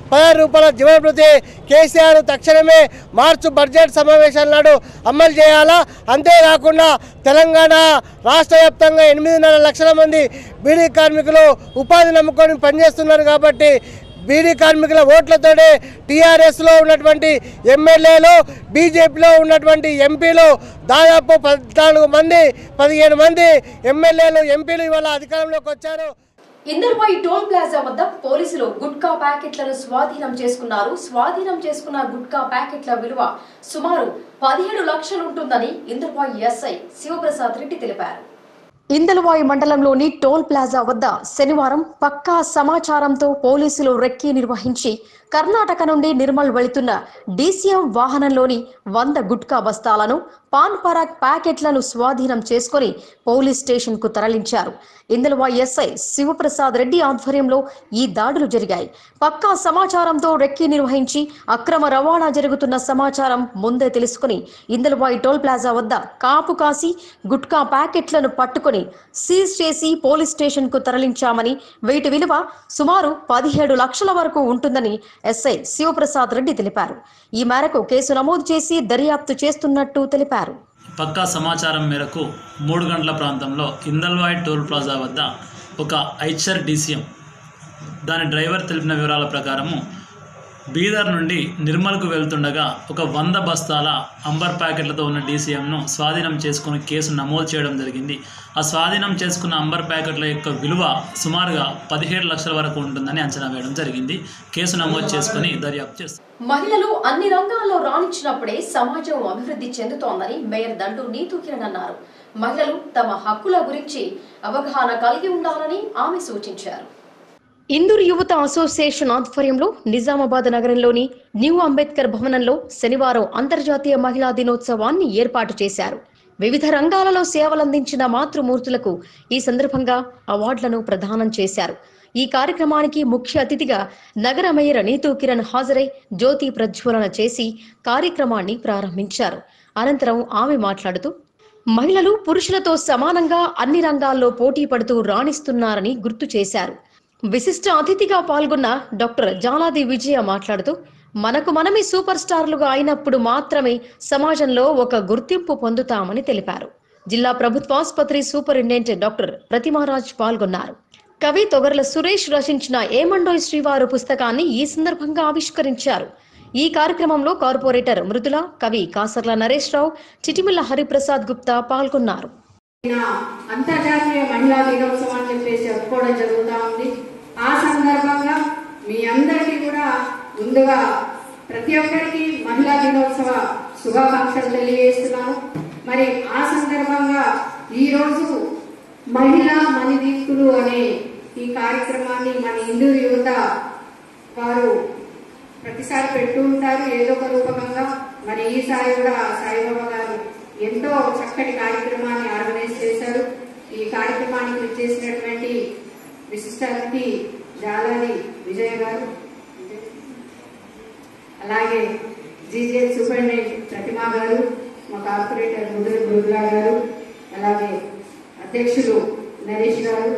పదహారు రూపాయల జీవనభృతి కేసీఆర్ తక్షణమే మార్చి బడ్జెట్ సమావేశాల నాడు అమలు చేయాలా అంతేకాకుండా తెలంగాణ రాష్ట్ర వ్యాప్తంగా ఎనిమిదిన్నర లక్షల మంది బీడీ కార్మికులు ఉపాధి నమ్ముకొని పనిచేస్తున్నారు కాబట్టి బీడీ కార్మికుల ఓట్లతోనే టీఆర్ఎస్లో ఉన్నటువంటి ఎమ్మెల్యేలు బీజేపీలో ఉన్నటువంటి ఎంపీలు దాదాపు పద్నాలుగు మంది పదిహేను మంది ఎమ్మెల్యేలు ఎంపీలు ఇవాళ అధికారంలోకి వచ్చారు ఇందర్పై టోల్ ప్లాజా వద్ద పోలీసులు గుట్కా ప్యాకెట్లను స్వాధీనం చేసుకున్నారు స్వాధీనం చేసుకున్న గుట్కా ప్యాకెట్ల విలువ సుమారు పదిహేడు లక్షలుంటుందని ఇందర్పై ఎస్ఐ శివప్రసాద్ రెడ్డి తెలిపారు ఇందలవాయి మండలంలోని టోల్ ప్లాజా వద్ద శనివారం పక్కా సమాచారంతో పోలీసులు రెక్కీ నిర్వహించి కర్ణాటక నుండి నిర్మల్ వెళుతున్న డీసీఎం వాహనంలోని వంద గుట్కా బస్తాలను పాన్ పరాగ్ ప్యాకెట్లను స్వాధీనం చేసుకుని పోలీస్ స్టేషన్ కు తరలించారు ఇందులో ఎస్ఐ శివప్రసాద్ రెడ్డి ఆధ్వర్యంలో ఈ దాడులు జరిగాయి పక్కా సమాచారంతో రెక్కీ నిర్వహించి అక్రమ రవాణా జరుగుతున్న సమాచారం ముందే తెలుసుకుని ఇందలవాయి టోల్ ప్లాజా వద్ద కాపు కాసి గుట్కా ప్యాకెట్లను పట్టుకొని సీజ్ చేసి పోలీస్ స్టేషన్ కు తరలించామని వీటి విలువ సుమారు పదిహేడు లక్షల వరకు ఉంటుందని ఎస్ఐ శివప్రసాద్ రెడ్డి తెలిపారు ఈ మేరకు కేసు నమోదు చేసి దర్యాప్తు చేస్తున్నట్టు తెలిపారు పక్కా సమాచారం మేరకు మూడు గంటల ప్రాంతంలో ఇందల్వాయ్ టోల్ ప్లాజా వద్ద ఒక ఐచర్ డీసీఎం దాని డ్రైవర్ తెలిపిన వివరాల ప్రకారము బీదర్ నుండి నిర్మల్కు వెళ్తుండగా ఒక వంద బస్తాల అంబర్ ప్యాకెట్లతో ఉన్న డీసీఎంను స్వాధీనం చేసుకుని కేసు నమోదు చేయడం జరిగింది ఆ స్వాధీనం చేసుకున్న అంబర్ ప్యాకెట్ల యొక్క విలువ సుమారుగా పదిహేడు లక్షల వరకు ఉంటుందని అంచనా వేయడం జరిగింది కేసు నమోదు చేసుకుని దర్యాప్తు చేస్తారు మహిళలు అన్ని రంగాల్లో రాణించినప్పుడే సమాజం అభివృద్ధి చెందుతోందని మేయర్ దండు నీతూ కిరణ్ అన్నారు మహిళలు తమ హక్కుల గురించి అవగాహన కలిగి ఉండాలని ఆమె సూచించారు ఇందూరు యువత అసోసియేషన్ ఆధ్వర్యంలో నిజామాబాద్ నగరంలోని న్యూ అంబేద్కర్ భవనంలో శనివారం అంతర్జాతీయ మహిళా దినోత్సవాన్ని ఏర్పాటు చేశారు వివిధ రంగాలలో సేవలందించిన మాతృమూర్తులకు ఈ సందర్భంగా అవార్డులను ప్రదానం చేశారు ఈ కార్యక్రమానికి ముఖ్య అతిథిగా నగర మేయర్ నీతూ కిరణ్ హాజరై జ్యోతి ప్రజ్వలన చేసి కార్యక్రమాన్ని ప్రారంభించారు అనంతరం ఆమె మాట్లాడుతూ మహిళలు పురుషులతో సమానంగా అన్ని రంగాల్లో పోటీ పడుతూ రాణిస్తున్నారని గుర్తు చేశారు విశిష్ట అతిథిగా పాల్గొన్న డాక్టర్ జాలాది విజయ మాట్లాడుతూ మనకు మనమే సూపర్ స్టార్లుగా అయినప్పుడు మాత్రమే సమాజంలో ఒక గుర్తింపు పొందుతామని తెలిపారు జిల్లా ప్రభుత్వాసుపత్రి సూపరింటెండెంట్ డాక్టర్ ప్రతిమారాజ్ పాల్గొన్నారు కవి తొగర్ల సురేష్ రచించిన ఏమండోయ్ శ్రీవారు పుస్తకాన్ని ఈ సందర్భంగా ఆవిష్కరించారు ఈ కార్యక్రమంలో కార్పొరేటర్ మృదుల కవి కాసర్ల నరేష్ రావు చిటిమిల్ల హరిప్రసాద్ గుప్తా పాల్గొన్నారు అంతర్జాతీయ మహిళా దినోత్సవం అని చెప్పేసి జరుపుకోవడం జరుగుతూ ఉంది ఆ సందర్భంగా మీ అందరికీ కూడా ముందుగా ప్రతి ఒక్కరికి మహిళా దినోత్సవ శుభాకాంక్షలు తెలియజేస్తున్నాను మరి ఆ సందర్భంగా ఈరోజు మహిళా మణిదీప్తులు అనే ఈ కార్యక్రమాన్ని మన హిందూ యువత వారు ప్రతిసారి పెడుతూ ఉంటారు ఏదో ఒక రూపకంగా మరి ఈసారి కూడా సాయిబాబా గారు ఎంతో చక్కటి కార్యక్రమాన్ని ఆర్గనైజ్ చేశారు ఈ కార్యక్రమానికి చేసినటువంటి విశిష్ట అతిథి జాలాది విజయ్ గారు అలాగే జీజీఎల్ సూపరింటెండెంట్ ప్రతిమా గారు మా కార్పొరేటర్ ముదురు గురులా గారు అలాగే అధ్యక్షులు నరేష్ గారు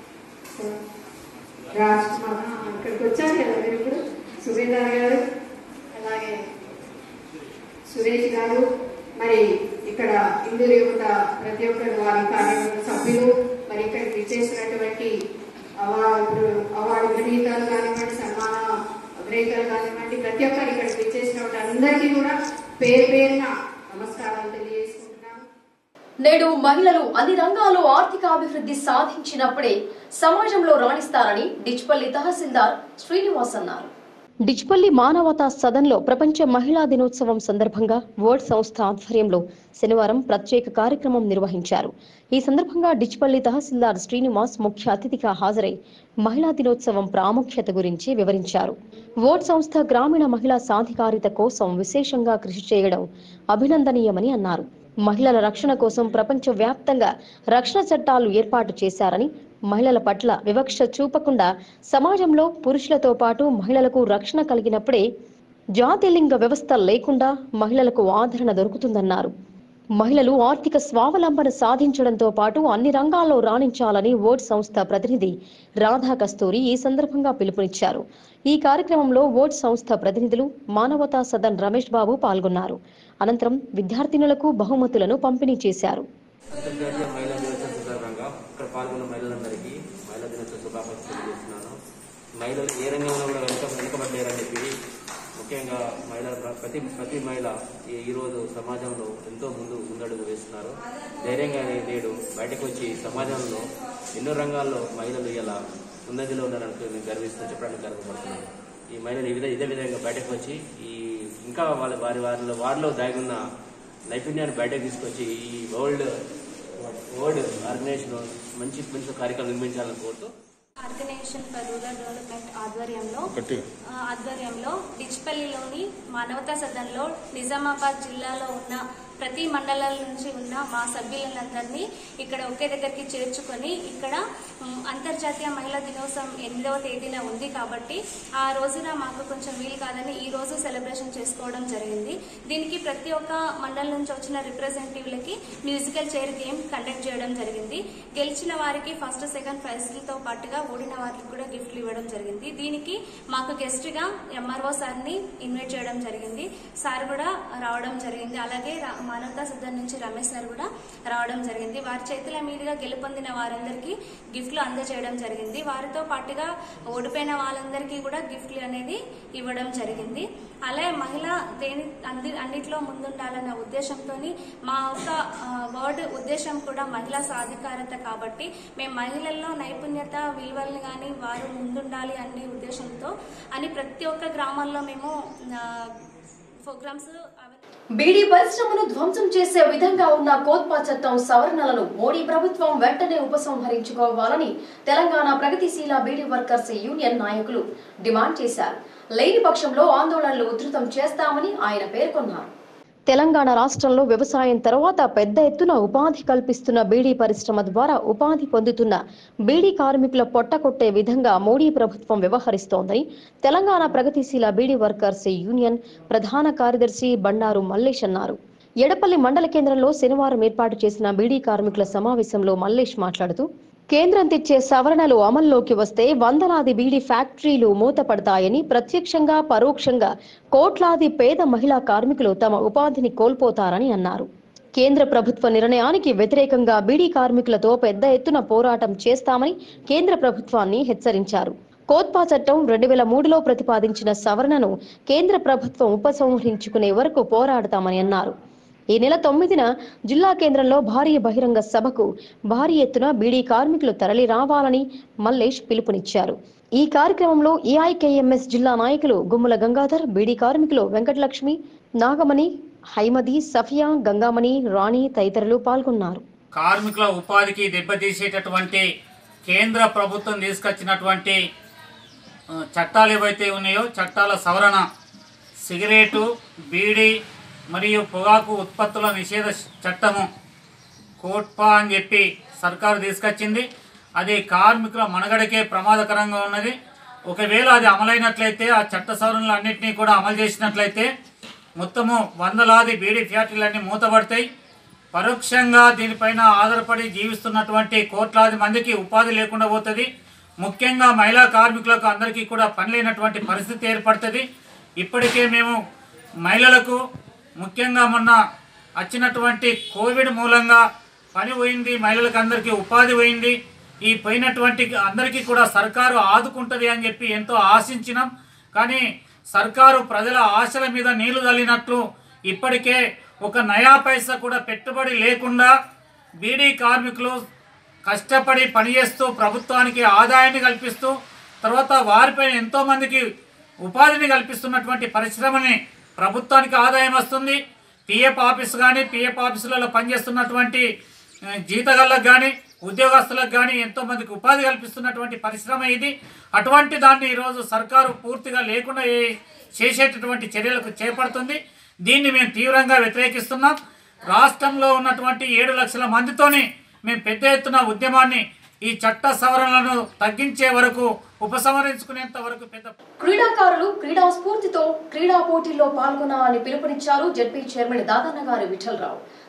రాజ్ కుమార్ ఇక్కడికి వచ్చారు కదా మీరు ఇప్పుడు సుబేదార్ గారు అలాగే సురేష్ గారు మరి ఇక్కడ హిందూ యువత ప్రతి ఒక్కరు వారి కార్యక్రమ సభ్యులు మరి ఇక్కడికి విచ్చేసినటువంటి అవార్డు అవార్డు గ్రహీతలు కానివ్వండి సన్మాన గ్రహీతలు కానివ్వండి ప్రతి ఒక్కరు ఇక్కడికి విచ్చేసినటువంటి అందరికీ కూడా పేరు పేరున నమస్కారాలు తెలియజేసుకుంటున్నాను నేడు మహిళలు అన్ని రంగాల్లో ఆర్థిక అభివృద్ధి సాధించినప్పుడే సమాజంలో రాణిస్తారని డిచ్పల్లి తహసీల్దార్ శ్రీనివాస్ అన్నారు డిచ్పల్లి మానవతా సదన్లో ప్రపంచ మహిళా దినోత్సవం సందర్భంగా వర్డ్ సంస్థ ఆధ్వర్యంలో శనివారం ప్రత్యేక కార్యక్రమం నిర్వహించారు ఈ సందర్భంగా డిచ్పల్లి తహసీల్దార్ శ్రీనివాస్ ముఖ్య అతిథిగా హాజరై మహిళా దినోత్సవం ప్రాముఖ్యత గురించి వివరించారు వర్డ్ సంస్థ గ్రామీణ మహిళా సాధికారిత కోసం విశేషంగా కృషి చేయడం అభినందనీయమని అన్నారు మహిళల రక్షణ కోసం ప్రపంచ వ్యాప్తంగా రక్షణ చట్టాలు ఏర్పాటు చేశారని మహిళల పట్ల వివక్ష చూపకుండా సమాజంలో పురుషులతో పాటు మహిళలకు రక్షణ కలిగినప్పుడే జాతిలింగ వ్యవస్థ లేకుండా మహిళలకు ఆదరణ దొరుకుతుందన్నారు మహిళలు ఆర్థిక స్వావలంబన సాధించడంతో పాటు అన్ని రంగాల్లో రాణించాలని ఓట్ సంస్థ ప్రతినిధి రాధా కస్తూరి ఈ సందర్భంగా పిలుపునిచ్చారు ఈ కార్యక్రమంలో ఓట్ సంస్థ ప్రతినిధులు మానవతా సదన్ రమేష్ బాబు పాల్గొన్నారు అనంతరం విద్యార్థినులకు బహుమతులను పంపిణీ చేశారు అంతర్జాతీయ మహిళా దినోత్సవం సందర్భంగా ఇక్కడ పాల్గొన్న మహిళలందరికీ మహిళా దినోత్సవ శుభాకాంక్షలు తెలియజేస్తున్నాను మహిళలు ఏ రంగంలో కూడా వెనుక వెనుకబడ్డారని చెప్పి ముఖ్యంగా మహిళల ప్రతి ప్రతి మహిళ ఈ ఈరోజు సమాజంలో ఎంతో ముందు ముందడుగు వేస్తున్నారు ధైర్యంగా నేడు బయటకు వచ్చి సమాజంలో ఎన్నో రంగాల్లో మహిళలు ఇలా ముందంజలో ఉన్నారని నేను గర్విస్తూ చెప్పడానికి గర్వపడుతున్నాను ఈ మహిళలు ఈ విధ ఇదే విధంగా బయటకు వచ్చి ఈ ఇంకా వాళ్ళ వారి వారిలో వారిలో దాగి ఉన్న నైపుణ్యాన్ని బయటకు తీసుకొచ్చి ఈ వరల్డ్ వరల్డ్ ఆర్గనైజేషన్ మంచి మంచి కార్యక్రమం నిర్మించాలని కోరుతూ ఆర్గనైజేషన్ ఫర్ రూరల్ డెవలప్మెంట్ ఆధ్వర్యంలో గట్టి ఆ, ఆధ్వర్యంలో డిచ్పల్లిలోని మానవతా సదన్లో నిజామాబాద్ జిల్లాలో ఉన్న ప్రతి మండలాల నుంచి ఉన్న మా సభ్యులందరినీ ఇక్కడ ఒకే దగ్గరికి చేర్చుకొని ఇక్కడ ఉమ్, అంతర్జాతీయ మహిళా దినోత్సవం ఎనిమిదవ తేదీన ఉంది కాబట్టి ఆ రోజున మాకు కొంచెం వీలు కాదని ఈ రోజు సెలబ్రేషన్ చేసుకోవడం జరిగింది దీనికి ప్రతి ఒక్క మండలం నుంచి వచ్చిన రిప్రజెంటేటివ్లకి మ్యూజికల్ చైర్ గేమ్ కండక్ట్ చేయడం జరిగింది గెలిచిన వారికి ఫస్ట్ సెకండ్ ప్రైజ్లతో పాటుగా ఓడిన వారికి కూడా గిఫ్ట్లు ఇవ్వడం జరిగింది దీనికి మాకు గెస్ట్ గా ఎంఆర్ఓ సార్ ని ఇన్వైట్ చేయడం జరిగింది సార్ కూడా రావడం జరిగింది అలాగే రా- మానవతా సిద్ధం నుంచి రమేష్ సార్ కూడా రావడం జరిగింది వారి చేతుల మీదుగా గెలుపొందిన వారందరికీ గిఫ్ట్లు అందజేయడం జరిగింది వారితో పాటుగా ఓడిపోయిన వాళ్ళందరికీ కూడా గిఫ్ట్లు అనేది ఇవ్వడం జరిగింది అలాగే మహిళ దేని అంది అన్నిట్లో ముందుండాలన్న ఉద్దేశంతో మా ఒక ఆ, వర్డ్ ఉద్దేశం కూడా మహిళా సాధికారత కాబట్టి మేము మహిళల్లో నైపుణ్యత విలువల్ని కానీ వారు ముందుండాలి అనే ఉద్దేశంతో అని ప్రతి ఒక్క గ్రామాల్లో మేము ప్రోగ్రామ్స్ బీడీ పరిశ్రమను ధ్వంసం చేసే విధంగా ఉన్న కోత్పా చట్టం సవరణలను మోడీ ప్రభుత్వం వెంటనే ఉపసంహరించుకోవాలని తెలంగాణ ప్రగతిశీల బీడీ వర్కర్స్ యూనియన్ నాయకులు డిమాండ్ చేశారు లేని పక్షంలో ఆందోళనలు ఉధృతం చేస్తామని ఆయన పేర్కొన్నారు తెలంగాణ రాష్ట్రంలో వ్యవసాయం తర్వాత పెద్ద ఎత్తున ఉపాధి కల్పిస్తున్న బీడీ పరిశ్రమ ద్వారా ఉపాధి పొందుతున్న బీడీ కార్మికుల పొట్టకొట్టే విధంగా మోడీ ప్రభుత్వం వ్యవహరిస్తోందని తెలంగాణ ప్రగతిశీల బీడీ వర్కర్స్ యూనియన్ ప్రధాన కార్యదర్శి బండారు మల్లేష్ అన్నారు ఎడపల్లి మండల కేంద్రంలో శనివారం ఏర్పాటు చేసిన బీడీ కార్మికుల సమావేశంలో మల్లేష్ మాట్లాడుతూ కేంద్రం తెచ్చే సవరణలు అమల్లోకి వస్తే వందలాది బీడీ ఫ్యాక్టరీలు మూతపడతాయని ప్రత్యక్షంగా పరోక్షంగా కోట్లాది పేద మహిళా కార్మికులు తమ ఉపాధిని కోల్పోతారని అన్నారు కేంద్ర ప్రభుత్వ నిర్ణయానికి వ్యతిరేకంగా బీడీ కార్మికులతో పెద్ద ఎత్తున పోరాటం చేస్తామని కేంద్ర ప్రభుత్వాన్ని హెచ్చరించారు కోత్పా చట్టం రెండు వేల మూడులో ప్రతిపాదించిన సవరణను కేంద్ర ప్రభుత్వం ఉపసంహరించుకునే వరకు పోరాడతామని అన్నారు ఈ నెల తొమ్మిదిన జిల్లా కేంద్రంలో భారీ బహిరంగ సభకు భారీ ఎత్తున బీడీ కార్మికులు తరలి రావాలని మల్లేష్ పిలుపునిచ్చారు ఈ కార్యక్రమంలో ఏఐకేఎంఎస్ జిల్లా నాయకులు గుమ్ముల గంగాధర్ బీడీ కార్మికులు వెంకటలక్ష్మి నాగమణి హైమది సఫియా గంగామణి రాణి తదితరులు పాల్గొన్నారు కార్మికుల ఉపాధికి దెబ్బతీసేటటువంటి కేంద్ర ప్రభుత్వం తీసుకొచ్చినటువంటి ఆ, చట్టాలు ఏవైతే ఉన్నాయో చట్టాల సవరణ సిగరేటు బీడీ మరియు పొగాకు ఉత్పత్తుల నిషేధ చట్టము కోట్పా అని చెప్పి సర్కారు తీసుకొచ్చింది అది కార్మికుల మనుగడకే ప్రమాదకరంగా ఉన్నది ఒకవేళ అది అమలైనట్లయితే ఆ చట్ట సవరణలు అన్నింటినీ కూడా అమలు చేసినట్లయితే మొత్తము వందలాది బీడీ ఫ్యాక్టరీలన్నీ మూతపడతాయి పరోక్షంగా దీనిపైన ఆధారపడి జీవిస్తున్నటువంటి కోట్లాది మందికి ఉపాధి లేకుండా పోతుంది ముఖ్యంగా మహిళా కార్మికులకు అందరికీ కూడా పని లేనటువంటి పరిస్థితి ఏర్పడుతుంది ఇప్పటికే మేము మహిళలకు ముఖ్యంగా మొన్న వచ్చినటువంటి కోవిడ్ మూలంగా పని పోయింది మహిళలకు అందరికీ ఉపాధి పోయింది ఈ పోయినటువంటి అందరికీ కూడా సర్కారు ఆదుకుంటుంది అని చెప్పి ఎంతో ఆశించినాం కానీ సర్కారు ప్రజల ఆశల మీద నీళ్లు చల్లినట్లు ఇప్పటికే ఒక నయా పైసా కూడా పెట్టుబడి లేకుండా బీడీ కార్మికులు కష్టపడి పనిచేస్తూ ప్రభుత్వానికి ఆదాయాన్ని కల్పిస్తూ తర్వాత వారిపైన ఎంతో మందికి ఉపాధిని కల్పిస్తున్నటువంటి పరిశ్రమని ప్రభుత్వానికి ఆదాయం వస్తుంది పిఎఫ్ ఆఫీస్ కానీ పిఎఫ్ ఆఫీసులలో పనిచేస్తున్నటువంటి ఆ, జీతగాళ్ళకు కానీ ఉద్యోగస్తులకు కానీ ఎంతో మందికి ఉపాధి కల్పిస్తున్నటువంటి పరిశ్రమ ఇది అటువంటి దాన్ని ఈరోజు సర్కారు పూర్తిగా లేకుండా ఏ- చేసేటటువంటి చర్యలకు చేపడుతుంది దీన్ని మేము తీవ్రంగా వ్యతిరేకిస్తున్నాం రాష్ట్రంలో ఉన్నటువంటి ఏడు లక్షల మందితోని మేము పెద్ద ఎత్తున ఉద్యమాన్ని ఈ చట్ట సవరణలను తగ్గించే వరకు ఉపసంహరించుకునేంత వరకు పెద్ద క్రీడాకారులు క్రీడా స్ఫూర్తితో క్రీడా పోటీల్లో పాల్గొనాలని పిలుపునిచ్చారు జడ్పీ చైర్మన్ దాదాన్న గారి విఠలరావు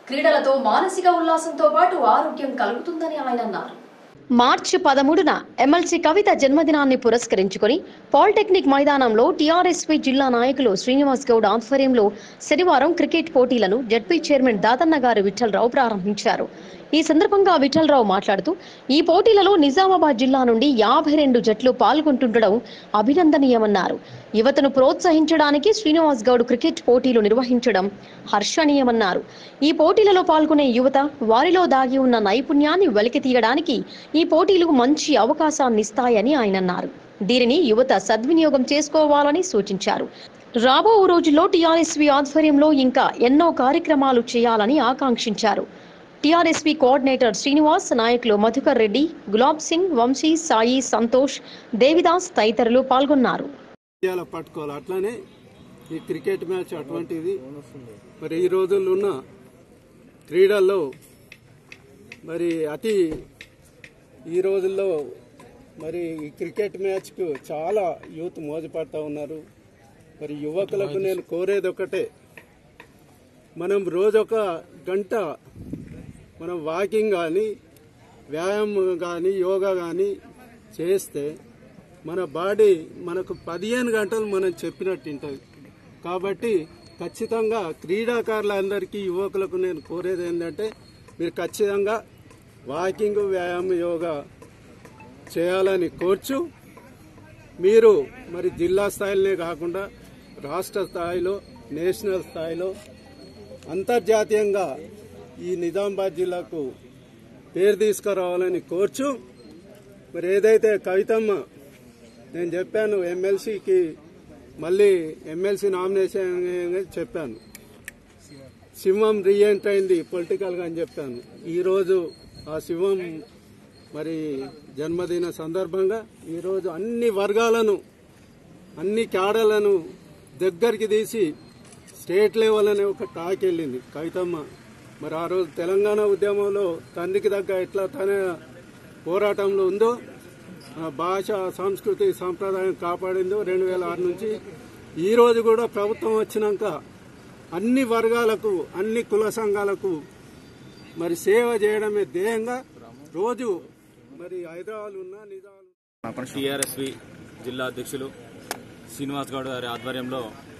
క్రీడలతో మానసిక ఉల్లాసంతో పాటు ఆరోగ్యం కలుగుతుందని ఆయన అన్నారు మార్చి పదమూడున ఎమ్మెల్సీ కవిత జన్మదినాన్ని పురస్కరించుకొని పాలిటెక్నిక్ మైదానంలో టీఆర్ఎస్పీ జిల్లా నాయకులు శ్రీనివాస్ గౌడ్ ఆధ్వర్యంలో శనివారం క్రికెట్ పోటీలను జడ్పీ చైర్మన్ దాతన్న గారు విఠలరావు ప్రారంభించారు ఈ సందర్భంగా విఠలరావు మాట్లాడుతూ ఈ పోటీలలో నిజామాబాద్ జిల్లా నుండి యాభై రెండు జట్లు పాల్గొంటుండడం అభినందనీయమన్నారు యువతను ప్రోత్సహించడానికి శ్రీనివాస్ గౌడ్ క్రికెట్ పోటీలు నిర్వహించడం హర్షణీయమన్నారు ఈ పోటీలలో పాల్గొనే యువత వారిలో దాగి ఉన్న నైపుణ్యాన్ని వెలికి తీయడానికి ఈ పోటీలు మంచి అవకాశాన్ని ఇస్తాయని ఆయన అన్నారు దీనిని యువత సద్వినియోగం చేసుకోవాలని సూచించారు రాబో రోజుల్లో టీఆర్ఎస్వి ఆధ్వర్యంలో ఇంకా ఎన్నో కార్యక్రమాలు చేయాలని ఆకాంక్షించారు టీఆర్ఎస్పీ కోఆర్డినేటర్ శ్రీనివాస్ నాయకులు మధుకర్ రెడ్డి గులాబ్ సింగ్ వంశీ సాయి సంతోష్ దేవిదాస్ తదితరులు పాల్గొన్నారు విజయాలు పట్టుకోవాలి అట్లానే ఈ క్రికెట్ మ్యాచ్ అటువంటిది మరి ఈ రోజుల్లో ఉన్న క్రీడల్లో మరి అతి ఈ రోజుల్లో మరి ఈ క్రికెట్ మ్యాచ్కు చాలా యూత్ మోజపడతా ఉన్నారు మరి యువకులకు నేను కోరేది ఒకటే మనం రోజు ఒక గంట మనం వాకింగ్ కానీ వ్యాయామం కానీ యోగా కానీ చేస్తే మన బాడీ మనకు పదిహేను గంటలు మనం చెప్పినట్టు ఉంటుంది కాబట్టి ఖచ్చితంగా క్రీడాకారులందరికీ యువకులకు నేను కోరేది ఏంటంటే మీరు ఖచ్చితంగా వాకింగ్ వ్యాయామం యోగా చేయాలని కోర్చు మీరు మరి జిల్లా స్థాయిలోనే కాకుండా రాష్ట్ర స్థాయిలో నేషనల్ స్థాయిలో అంతర్జాతీయంగా ఈ నిజామాబాద్ జిల్లాకు పేరు తీసుకురావాలని కోర్చు మరి ఏదైతే కవితమ్మ నేను చెప్పాను ఎమ్మెల్సీకి మళ్ళీ ఎమ్మెల్సీ నామినేషన్ చెప్పాను సింహం రీఎంటర్ అయింది పొలిటికల్గా అని చెప్పాను ఈరోజు ఆ సింహం మరి జన్మదిన సందర్భంగా ఈరోజు అన్ని వర్గాలను అన్ని క్యాడర్లను దగ్గరికి తీసి స్టేట్ లెవెల్ అనే ఒక టాక్ వెళ్ళింది కవితమ్మ మరి ఆ రోజు తెలంగాణ ఉద్యమంలో తండ్రికి దగ్గర ఎట్లా తన పోరాటంలో ఉందో ఆ భాష సంస్కృతి సాంప్రదాయం కాపాడిందో రెండు వేల ఆరు నుంచి ఈ రోజు కూడా ప్రభుత్వం వచ్చినాక అన్ని వర్గాలకు అన్ని కుల సంఘాలకు మరి సేవ చేయడమే ధ్యేయంగా రోజు మరి హైదరాబాద్ ఉన్న నిజాలు టీఆర్ఎస్వి జిల్లా అధ్యక్షులు శ్రీనివాస్ గౌడ్ గారి ఆధ్వర్యంలో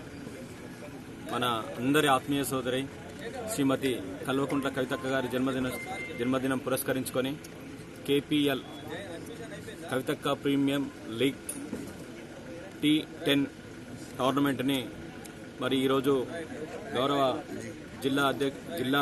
మన అందరి ఆత్మీయ సోదరి శ్రీమతి కల్వకుంట్ల కవితక్క గారి జన్మదిన జన్మదినం పురస్కరించుకొని కేపీఎల్ కవితక్క ప్రీమియం లీగ్ టీ టెన్ టోర్నమెంట్ని మరి ఈరోజు గౌరవ జిల్లా అధ్యక్ష జిల్లా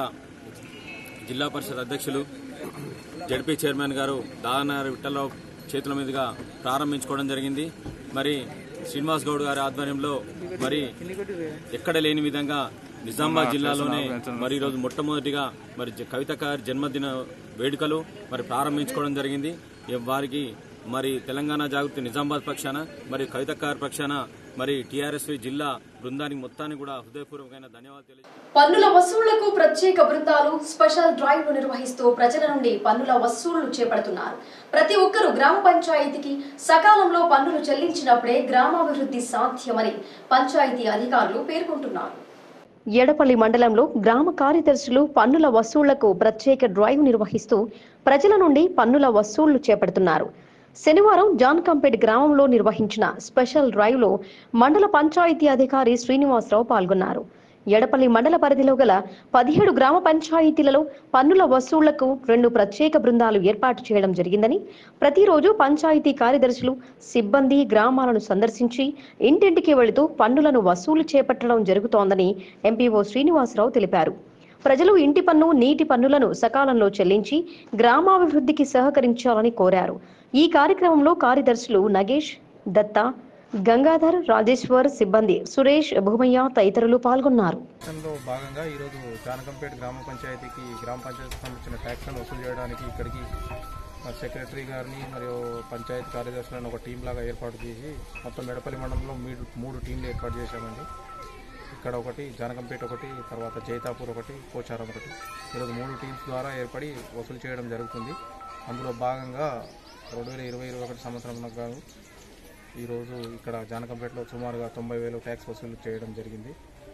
జిల్లా పరిషత్ అధ్యక్షులు జడ్పీ చైర్మన్ గారు దాదానారి విఠలరావు చేతుల మీదుగా ప్రారంభించుకోవడం జరిగింది మరి శ్రీనివాస్ గౌడ్ గారి ఆధ్వర్యంలో మరి ఎక్కడ లేని విధంగా నిజామాబాద్ జిల్లాలోనే మరి ఈరోజు మొట్టమొదటిగా మరి జ- కవిత గారి జన్మదిన వేడుకలు మరి ప్రారంభించుకోవడం జరిగింది ఈ వారికి మరి తెలంగాణ జాగృతి నిజామాబాద్ పక్షాన మరి కవిత గారి పక్షాన మరి టీఆర్ఎస్వి జిల్లా బృందానికి మొత్తానికి కూడా హృదయపూర్వకమైన ధన్యవాదాలు తెలియ పన్నుల వసూళ్లకు ప్రత్యేక బృందాలు స్పెషల్ డ్రైవ్ నిర్వహిస్తూ ప్రజల నుండి పన్నుల వసూళ్లు చేపడుతున్నారు ప్రతి ఒక్కరూ గ్రామ పంచాయతీకి సకాలంలో పన్నులు చెల్లించినప్పుడే గ్రామాభివృద్ధి సాధ్యమని పంచాయతీ అధికారులు పేర్కొంటున్నారు ఎడపల్లి మండలంలో గ్రామ కార్యదర్శులు పన్నుల వసూళ్లకు ప్రత్యేక డ్రైవ్ నిర్వహిస్తూ ప్రజల నుండి పన్నుల వసూళ్లు చేపడుతున్నారు శనివారం జాన్కంపేట్ గ్రామంలో నిర్వహించిన స్పెషల్ డ్రైవ్ లో మండల పంచాయతీ అధికారి శ్రీనివాసరావు పాల్గొన్నారు ఎడపల్లి మండల పరిధిలో గల పదిహేడు గ్రామ పంచాయతీలలో పన్నుల వసూళ్లకు రెండు ప్రత్యేక బృందాలు ఏర్పాటు చేయడం జరిగిందని ప్రతిరోజు పంచాయతీ కార్యదర్శులు సిబ్బంది గ్రామాలను సందర్శించి ఇంటింటికి వెళుతూ పన్నులను వసూలు చేపట్టడం జరుగుతోందని ఎంపీఓ శ్రీనివాసరావు తెలిపారు ప్రజలు ఇంటి పన్ను నీటి పన్నులను సకాలంలో చెల్లించి గ్రామాభివృద్ధికి సహకరించాలని కోరారు ఈ కార్యక్రమంలో కార్యదర్శులు నగేష్ దత్తా గంగాధర్ రాజేశ్వర్ సిబ్బంది సురేష్ భూమయ్య తదితరులు పాల్గొన్నారు లో భాగంగా ఈరోజు జానకంపేట గ్రామ పంచాయతీకి గ్రామ పంచాయతీకి సంబంధించిన ట్యాక్స్లను వసూలు చేయడానికి ఇక్కడికి మరి సెక్రటరీ గారిని మరియు పంచాయతీ కార్యదర్శులను ఒక టీం లాగా ఏర్పాటు చేసి మొత్తం మెడపల్లి మండలంలో మూడు మూడు టీంలు ఏర్పాటు చేశామండి ఇక్కడ ఒకటి జానకంపేట ఒకటి తర్వాత జైతాపూర్ ఒకటి పోచారం ఒకటి ఈరోజు మూడు టీమ్స్ ద్వారా ఏర్పడి వసూలు చేయడం జరుగుతుంది అందులో భాగంగా రెండు వేల ఇరవై ఇరవై ఒకటి సంవత్సరం గాను ఈరోజు ఇక్కడ జానకంపేటలో సుమారుగా తొంభై వేలు ట్యాక్స్ వసూలు చేయడం జరిగింది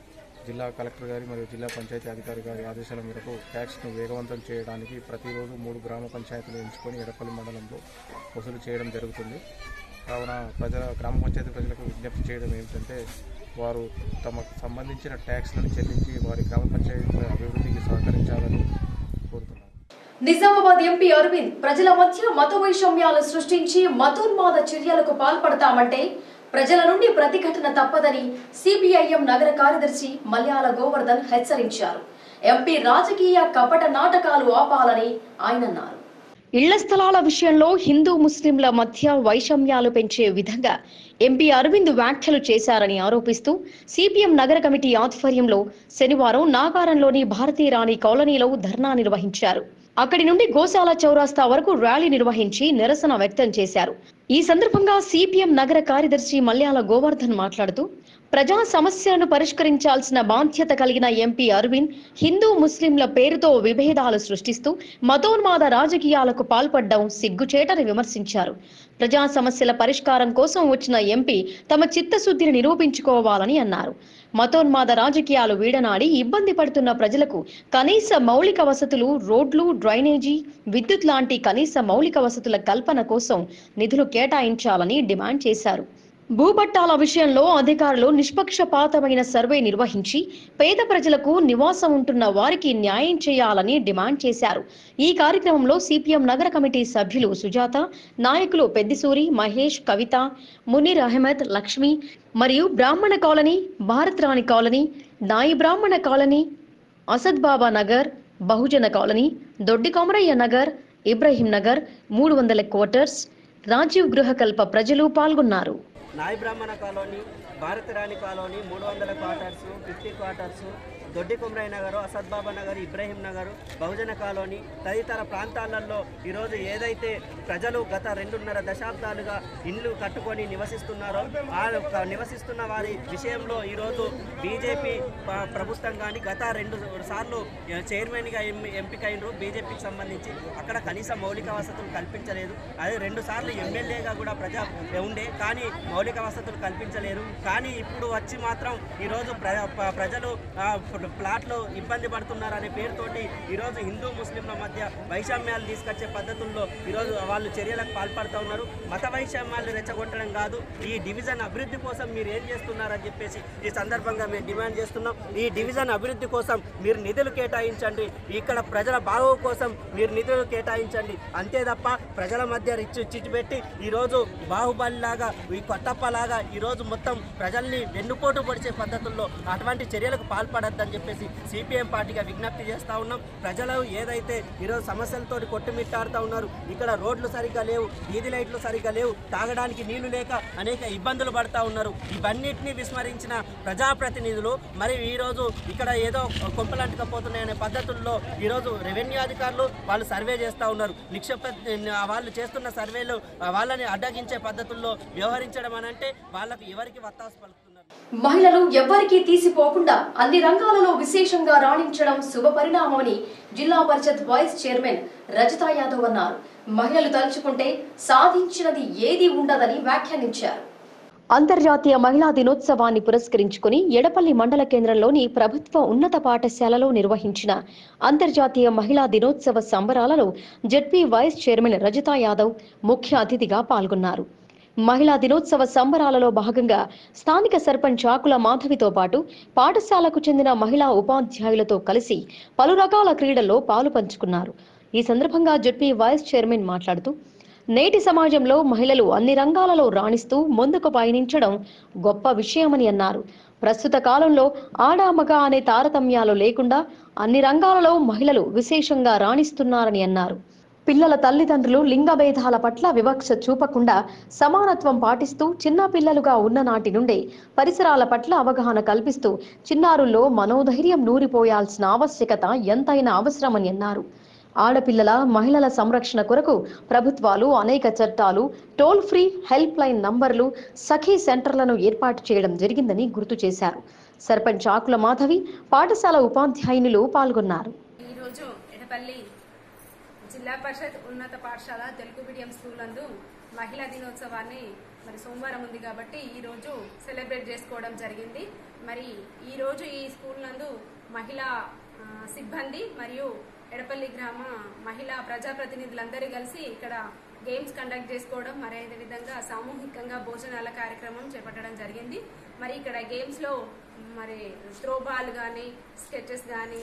జిల్లా కలెక్టర్ గారి మరియు జిల్లా పంచాయతీ అధికారి గారి ఆదేశాల మేరకు ట్యాక్స్ను వేగవంతం చేయడానికి ప్రతిరోజు మూడు గ్రామ పంచాయతీలు ఎంచుకొని ఎడపల్లి మండలంలో వసూలు చేయడం జరుగుతుంది కావున ప్రజల గ్రామ పంచాయతీ ప్రజలకు విజ్ఞప్తి చేయడం ఏమిటంటే వారు తమకు సంబంధించిన ట్యాక్స్లను చెల్లించి వారి గ్రామ పంచాయతీ అభివృద్ధికి సహకరించాలని కోరుతున్నాను నిజామాబాద్ ఎంపీ అరవింద్ ప్రజల మధ్య మత వైషమ్యాలు సృష్టించి మతోన్మాద చర్యలకు పాల్పడతామంటే ప్రజల నుండి ప్రతిఘటన తప్పదని సిపిఐఎం నగర కార్యదర్శి మల్యాల గోవర్ధన్ హెచ్చరించారు ఎంపీ రాజకీయ కపట నాటకాలు ఆపాలని ఆయన అన్నారు ఇళ్ల స్థలాల విషయంలో హిందూ ముస్లింల మధ్య వైషమ్యాలు పెంచే విధంగా ఎంపీ అరవింద్ వ్యాఖ్యలు చేశారని ఆరోపిస్తూ సిపిఎం నగర కమిటీ ఆధ్వర్యంలో శనివారం నాగారంలోని భారతీరాణి కాలనీలో ధర్నా నిర్వహించారు అక్కడి నుండి గోశాల చౌరాస్తా వరకు ర్యాలీ నిర్వహించి నిరసన వ్యక్తం చేశారు ఈ సందర్భంగా సిపిఎం నగర కార్యదర్శి మల్యాల గోవర్ధన్ మాట్లాడుతూ ప్రజా సమస్యలను పరిష్కరించాల్సిన బాధ్యత కలిగిన ఎంపీ అరవింద్ హిందూ ముస్లింల పేరుతో విభేదాలు సృష్టిస్తూ మతోన్మాద రాజకీయాలకు పాల్పడడం సిగ్గుచేటని విమర్శించారు ప్రజా సమస్యల పరిష్కారం కోసం వచ్చిన ఎంపీ తమ చిత్తశుద్ధిని నిరూపించుకోవాలని అన్నారు మతోన్మాద రాజకీయాలు వీడనాడి ఇబ్బంది పడుతున్న ప్రజలకు కనీస మౌలిక వసతులు రోడ్లు డ్రైనేజీ విద్యుత్ లాంటి కనీస మౌలిక వసతుల కల్పన కోసం నిధులు కేటాయించాలని డిమాండ్ చేశారు భూపట్టాల విషయంలో అధికారులు నిష్పక్షపాతమైన సర్వే నిర్వహించి పేద ప్రజలకు నివాసం ఉంటున్న వారికి న్యాయం చేయాలని డిమాండ్ చేశారు ఈ కార్యక్రమంలో సిపిఎం నగర కమిటీ సభ్యులు సుజాత నాయకులు పెద్దిసూరి మహేష్ కవిత మునీర్ అహ్మద్ లక్ష్మి మరియు బ్రాహ్మణ కాలనీ భారత్ రాణి colony Nayi Brahmana colony Asad Baba Nagar Bahujana colony Doddi Komaraiah Nagar Ibrahim Nagar మూడు వందల క్వార్టర్స్ రాజీవ్ గృహకల్ప ప్రజలు పాల్గొన్నారు నాయి బ్రాహ్మణ కాలనీ భారతరాణి కాలనీ మూడు వందల quarters fifty quarters Doddi Kumraiah Nagar Asadbaba Nagar Ibrahim Nagar Bahujana colony తదితర ప్రాంతాలలో ఈరోజు ఏదైతే ప్రజలు గత రెండున్నర దశాబ్దాలుగా ఇండ్లు కట్టుకొని నివసిస్తున్నారో ఆ యొక్క నివసిస్తున్న వారి విషయంలో ఈరోజు బీజేపీ ప- ప్రభుత్వం కానీ గత రెండు సార్లు చైర్మన్గా ఎం- ఎంపికైనరు బీజేపీకి సంబంధించి అక్కడ కనీస మౌలిక వసతులు కల్పించలేదు అదే రెండు సార్లు ఎమ్మెల్యేగా కూడా ప్రజా ఉండే కానీ మౌలిక వసతులు కల్పించలేరు కానీ ఇప్పుడు వచ్చి మాత్రం ఈరోజు ప్ర ప- ప్రజలు ఆ, ప్ల- ప్లాట్లు ఇబ్బంది పడుతున్నారు అనే పేరుతోటి ఈరోజు హిందూ ముస్లింల మధ్య వైషమ్యాలు తీసుకొచ్చే పద్ధతుల్లో ఈరోజు వాళ్ళు చర్యలకు పాల్పడుతూ ఉన్నారు మత వైషమ్యాలు రెచ్చగొట్టడం కాదు ఈ డివిజన్ అభివృద్ధి కోసం మీరు ఏం చేస్తున్నారని చెప్పేసి ఈ సందర్భంగా మేము డిమాండ్ చేస్తున్నాం ఈ డివిజన్ అభివృద్ధి కోసం మీరు నిధులు కేటాయించండి ఇక్కడ ప్రజల బాగోగు కోసం మీరు నిధులు కేటాయించండి అంతే తప్ప ప్రజల మధ్య రిచ్చు చిచ్చు పెట్టి ఈరోజు బాహుబలిలాగా ఈ కొత్తప్పలాగా ఈరోజు మొత్తం ప్రజల్ని వెన్నుపోటు పొడిచే పద్ధతుల్లో అటువంటి చర్యలకు పాల్పడద్దని చెప్పేసి సిపిఎం పార్టీగా విజ్ఞప్తి చేస్తూ ఉన్నాం ప్రజలు ఏదైతే ఈరోజు సమస్యలతో కొట్టుమిట్టాడుతూ ఉన్నారు ఇక్కడ రోడ్లు సరిగ్గా లేవు వీధి లైట్లు సరిగ్గా లేవు తాగడానికి నీళ్లు లేక అనేక ఇబ్బందులు పడతా ఉన్నారు ఇవన్నిటిని విస్మరించిన ప్రజాప్రతినిధులు మరి ఈరోజు ఇక్కడ ఏదో కొంపలంటుకపోతున్నాయనే పద్ధతుల్లో ఈరోజు రెవెన్యూ అధికారులు వాళ్ళు సర్వే చేస్తూ ఉన్నారు నిక్షేప వాళ్ళు చేస్తున్న సర్వేలు వాళ్ళని అడ్డగించే పద్ధతుల్లో వ్యవహరించడం అని అంటే వాళ్ళకు ఎవరికి వత్తాసు పలుకుతున్నారు మహిళలు ఎవ్వరికీ తీసిపోకుండా అన్ని రంగాలలో విశేషంగా రాణించడం శుభ పరిణామమని జిల్లా పరిషత్ వైస్ చైర్మన్ రజితా యాదవ్ అన్నారు మహిళలు తలుచుకుంటే సాధించినది ఏదీ ఉండదని వ్యాఖ్యానించారు అంతర్జాతీయ మహిళా దినోత్సవాన్ని పురస్కరించుకుని ఎడపల్లి మండల కేంద్రంలోని ప్రభుత్వ ఉన్నత పాఠశాలలో నిర్వహించిన అంతర్జాతీయ మహిళా దినోత్సవ సంబరాలలో ZP vice chairman Rajitha Yadav ముఖ్య అతిథిగా పాల్గొన్నారు మహిళా దినోత్సవ సంబరాలలో భాగంగా స్థానిక సర్పంచ్ ఆకుల మాధవితో పాటు పాఠశాలకు చెందిన మహిళా ఉపాధ్యాయులతో కలిసి పలు రకాల క్రీడల్లో పాలు పంచుకున్నారు ఈ సందర్భంగా జెడ్పీ వైస్ చైర్మన్ మాట్లాడుతూ నేటి సమాజంలో మహిళలు అన్ని రంగాలలో రాణిస్తూ ముందుకు పయనించడం గొప్ప విషయమని అన్నారు ప్రస్తుత కాలంలో ఆడా మగ అనే తారతమ్యాలు లేకుండా అన్ని రంగాలలో మహిళలు విశేషంగా రాణిస్తున్నారని అన్నారు పిల్లల తల్లిదండ్రులు లింగ భేదాల పట్ల వివక్ష చూపకుండా సమానత్వం పాటిస్తూ చిన్న పిల్లలుగా ఉన్న నాటి నుండే పరిసరాల పట్ల అవగాహన కల్పిస్తూ చిన్నారుల్లో మనోధైర్యం నూరిపోయాల్సిన ఆవశ్యకత ఎంతైనా అవసరమని అన్నారు ఆడపిల్లల మహిళల సంరక్షణ కొరకు ప్రభుత్వాలు అనేక చట్టాలు టోల్ ఫ్రీ హెల్ప్ లైన్ నంబర్లు సఖీ సెంటర్లను ఏర్పాటు చేయడం జరిగిందని గుర్తు చేశారు సర్పంచ్ ఆకుల మాధవి పాఠశాల ఉపాధ్యాయునులు పాల్గొన్నారు ఈరోజు ఎడపల్లి జిల్లా పరిషత్ ఉన్నత పాఠశాల తెలుగు మీడియం స్కూల్ నందు మహిళా దినోత్సవాన్ని మరి సోమవారం ఉంది కాబట్టి ఈరోజు సెలబ్రేట్ చేసుకోవడం జరిగింది మరి ఈరోజు ఈ స్కూల్ నందు మహిళా ఆ, సిబ్బంది మరియు ఎడపల్లి గ్రామ మహిళా ప్రజాప్రతినిధులందరూ కలిసి ఇక్కడ గేమ్స్ కండక్ట్ చేసుకోవడం మరి అదే విధంగా సామూహికంగా భోజనాల కార్యక్రమం చేపట్టడం జరిగింది మరి ఇక్కడ గేమ్స్ లో మరి త్రో బాల్ కానీ స్కెచెస్ కానీ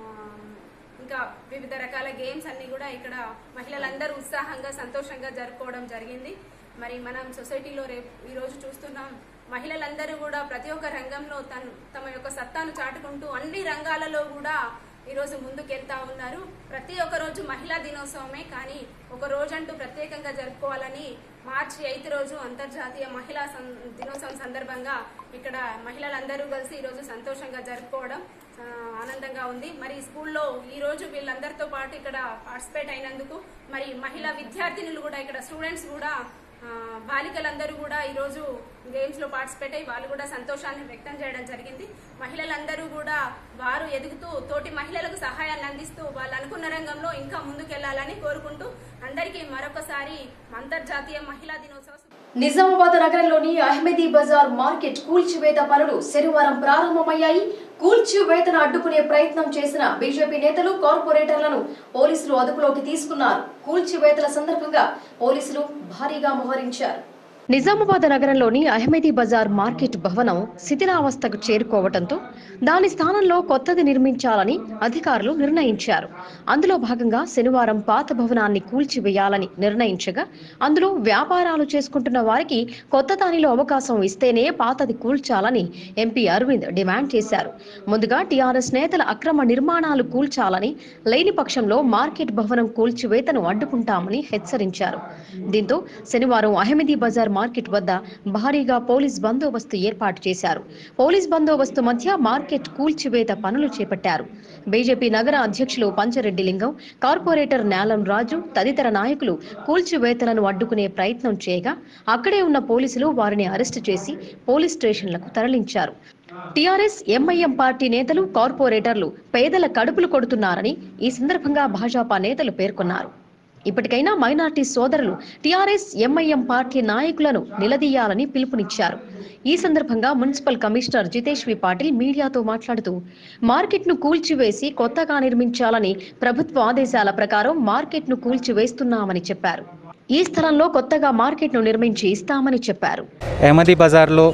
ఇంకా వివిధ రకాల గేమ్స్ అన్ని కూడా ఇక్కడ మహిళలందరూ ఉత్సాహంగా సంతోషంగా జరుపుకోవడం జరిగింది మరి మనం సొసైటీలో రేపు ఈరోజు చూస్తున్నాం మహిళలందరూ కూడా ప్రతి ఒక్క రంగంలో తను తమ యొక్క సత్తాను చాటుకుంటూ అన్ని రంగాలలో కూడా ఈరోజు ముందుకెళ్తా ఉన్నారు ప్రతి ఒక్క రోజు మహిళా దినోత్సవమే కానీ ఒక రోజంటూ ప్రత్యేకంగా జరుపుకోవాలని మార్చి ఎయిత్ రోజు అంతర్జాతీయ మహిళా సం- దినోత్సవం సందర్భంగా ఇక్కడ మహిళలందరూ కలిసి ఈరోజు సంతోషంగా జరుపుకోవడం ఆ, ఆనందంగా ఉంది మరి స్కూల్లో ఈ రోజు వీళ్ళందరితో పాటు ఇక్కడ పార్టిసిపేట్ అయినందుకు మరి మహిళా విద్యార్థినులు కూడా ఇక్కడ స్టూడెంట్స్ కూడా ఆ, బాలికలందరూ కూడా ఈరోజు గేమ్స్ లో పార్టిసిపేట్ అయ్యి వాళ్ళు కూడా సంతోషాన్ని వ్యక్తం చేయడం జరిగింది మహిళలందరూ కూడా వారు ఎదుగుతూ తోటి మహిళలకు సహాయాన్ని అందిస్తూ వాళ్ళు అనుకున్న రంగంలో ఇంకా ముందుకెళ్లాలని కోరుకుంటూ అందరికీ మరొకసారి అంతర్జాతీయ మహిళా దినోత్సవ నిజామాబాద్ నగరంలోని అహ్మదీ బజార్ మార్కెట్ కూల్చివేత పనులు శనివారం ప్రారంభమయ్యాయి కూల్చివేతను అడ్డుకునే ప్రయత్నం చేసిన బీజేపీ నేతలు కార్పొరేటర్లను పోలీసులు అదుపులోకి తీసుకున్నారు కూల్చివేతల సందర్భంగా పోలీసులు భారీగా మోహరించారు నిజామాబాద్ నగరంలోని అహ్మదీ బజార్ మార్కెట్ భవనం శిథిలావస్థకు చేరుకోవడంతో దాని స్థానంలో కొత్తది నిర్మించాలని అధికారులు నిర్ణయించారు అందులో భాగంగా శనివారం పాత భవనాన్ని కూల్చివేయాలని నిర్ణయించగా అందులో వ్యాపారాలు చేసుకుంటున్న వారికి కొత్త దానిలో అవకాశం ఇస్తేనే పాతది కూల్చాలని ఎంపీ అరవింద్ డిమాండ్ చేశారు ముందుగా టీఆర్ఎస్ నేతల అక్రమ నిర్మాణాలు కూల్చాలని లేని పక్షంలో మార్కెట్ భవనం కూల్చివేతను అడ్డుకుంటామని హెచ్చరించారు దీంతో శనివారం అహ్మదీ బజార్ మార్కెట్ వద్ద భారీగా పోలీస్ బందోబస్తు ఏర్పాటు చేశారు పోలీస్ బందోబస్తు మధ్య మార్కెట్ కూల్చివేత పనులు చేపట్టారు బీజేపీ నగర అధ్యక్షులు పంచరెడ్డి లింగం కార్పొరేటర్ నేలం రాజు తదితర నాయకులు కూల్చివేతలను అడ్డుకునే ప్రయత్నం చేయగా అక్కడే ఉన్న పోలీసులు వారిని అరెస్టు చేసి పోలీస్ స్టేషన్లకు తరలించారు టీఆర్ఎస్ ఎంఐఎం పార్టీ నేతలు కార్పొరేటర్లు పేదల కడుపులు కొడుతున్నారని ఈ సందర్భంగా భాజపా నేతలు పేర్కొన్నారు ఇప్పటికైనా మైనార్టీ సోదరులు టీఆర్ఎస్ ఎంఐఎం పార్టీ నాయకులను నిలదీయాలని పిలుపునిచ్చారు ఈ సందర్భంగా municipal commissioner Jitesh V Patil మీడియాతో మాట్లాడుతూ మార్కెట్ను కూల్చివేసి కొత్తగా నిర్మించాలని ప్రభుత్వ ఆదేశాల ప్రకారం మార్కెట్ను కూల్చివేస్తున్నామని చెప్పారు ఈ స్థలంలో కొత్తగా మార్కెట్ను నిర్మించి ఇస్తామని చెప్పారు అహ్మదీ బజార్లో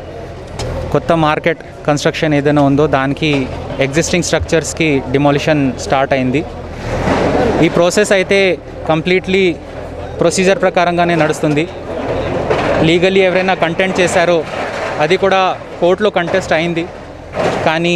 కొత్త మార్కెట్ కన్స్ట్రక్షన్ ఏదైనా ఉందో దానికి ఎగ్జిస్టింగ్ స్ట్రక్చర్స్కి డిమాలిషన్ స్టార్ట్ అయింది ఈ ప్రాసెస్ అయితే కంప్లీట్లీ ప్రొసీజర్ ప్రకారంగానే నడుస్తుంది లీగల్లీ ఎవరైనా కంటెంట్ చేశారో అది కూడా కోర్టులో కంటెస్ట్ అయింది కానీ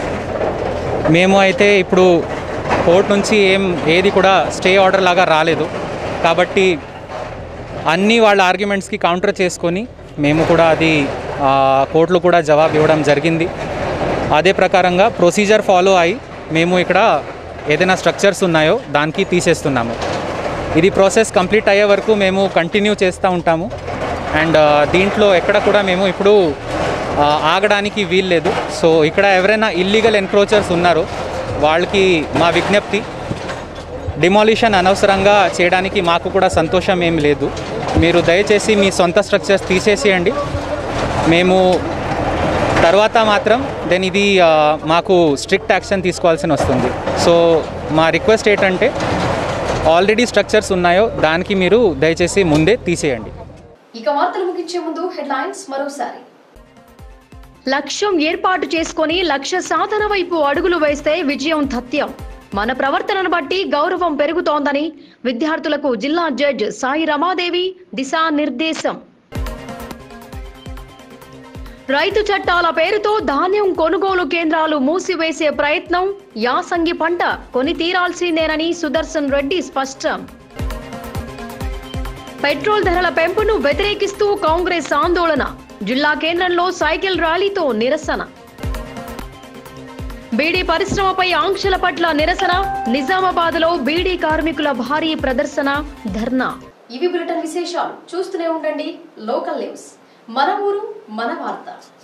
మేము అయితే ఇప్పుడు కోర్టు నుంచి ఏం ఏది కూడా స్టే ఆర్డర్ లాగా రాలేదు కాబట్టి అన్ని వాళ్ళ ఆర్గ్యుమెంట్స్కి కౌంటర్ చేసుకొని మేము కూడా అది ఆ, కోర్టులో కూడా జవాబు ఇవ్వడం జరిగింది అదే ప్రకారంగా ప్రొసీజర్ ఫాలో అయి మేము ఇక్కడ ఏదైనా స్ట్రక్చర్స్ ఉన్నాయో దానికి తీసేస్తున్నాము ఇది ప్రాసెస్ కంప్లీట్ అయ్యే వరకు మేము కంటిన్యూ చేస్తూ ఉంటాము అండ్ దీంట్లో ఎక్కడ కూడా మేము ఇప్పుడు ఆ, ఆగడానికి వీల్లేదు సో ఇక్కడ ఎవరైనా ఇల్లీగల్ ఎన్క్రోచర్స్ ఉన్నారో వాళ్ళకి మా విజ్ఞప్తి డిమాలిషన్ అనవసరంగా చేయడానికి మాకు కూడా సంతోషం ఏం లేదు మీరు దయచేసి మీ సొంత స్ట్రక్చర్స్ తీసేసేయండి మేము తర్వాత మాత్రం దెన్ ఇది ఆ, మాకు స్ట్రిక్ట్ యాక్షన్ తీసుకోవాల్సి వస్తుంది సో మా రిక్వెస్ట్ ఏంటంటే ఆల్రెడీ స్ట్రక్చర్స్ ఉన్నాయో దానికి మీరు దయచేసి ముందే తీసేయండి ఇక వార్తలు ముగించే ముందు హెడ్లైన్స్ మరోసారి లక్ష్యం ఏర్పాటు చేసుకొని లక్ష్య సాధన వైపు అడుగులు వేస్తే విజయం తథ్యం మన ప్రవర్తనను బట్టి గౌరవం పెరుగుతోందని విద్యార్థులకు జిల్లా జడ్జ్ సాయి రమాదేవి దిశానిర్దేశం రైతు చట్టాల పేరుతో ధాన్యం కొనుగోలు కేంద్రాలు మూసివేసే ప్రయత్నం యాసంగి పంట కొని తీరాల్సిందేనని సుదర్శన్ రెడ్డి స్పష్టం పెట్రోల్ ధరల పెంపును వ్యతిరేకిస్తూ కాంగ్రెస్ ఆందోళన జిల్లా కేంద్రంలో సైకిల్ ర్యాలీతో నిరసన బీడీ పరిశ్రమపై ఆంక్షల పట్ల నిరసన నిజామాబాద్ లో బీడీ కార్మికుల భారీ ప్రదర్శన ధర్నా ఇవి బులెటిన్ విశేషాలు చూస్తూనే ఉండండి లోకల్ న్యూస్ మన ఊరు మన వార్త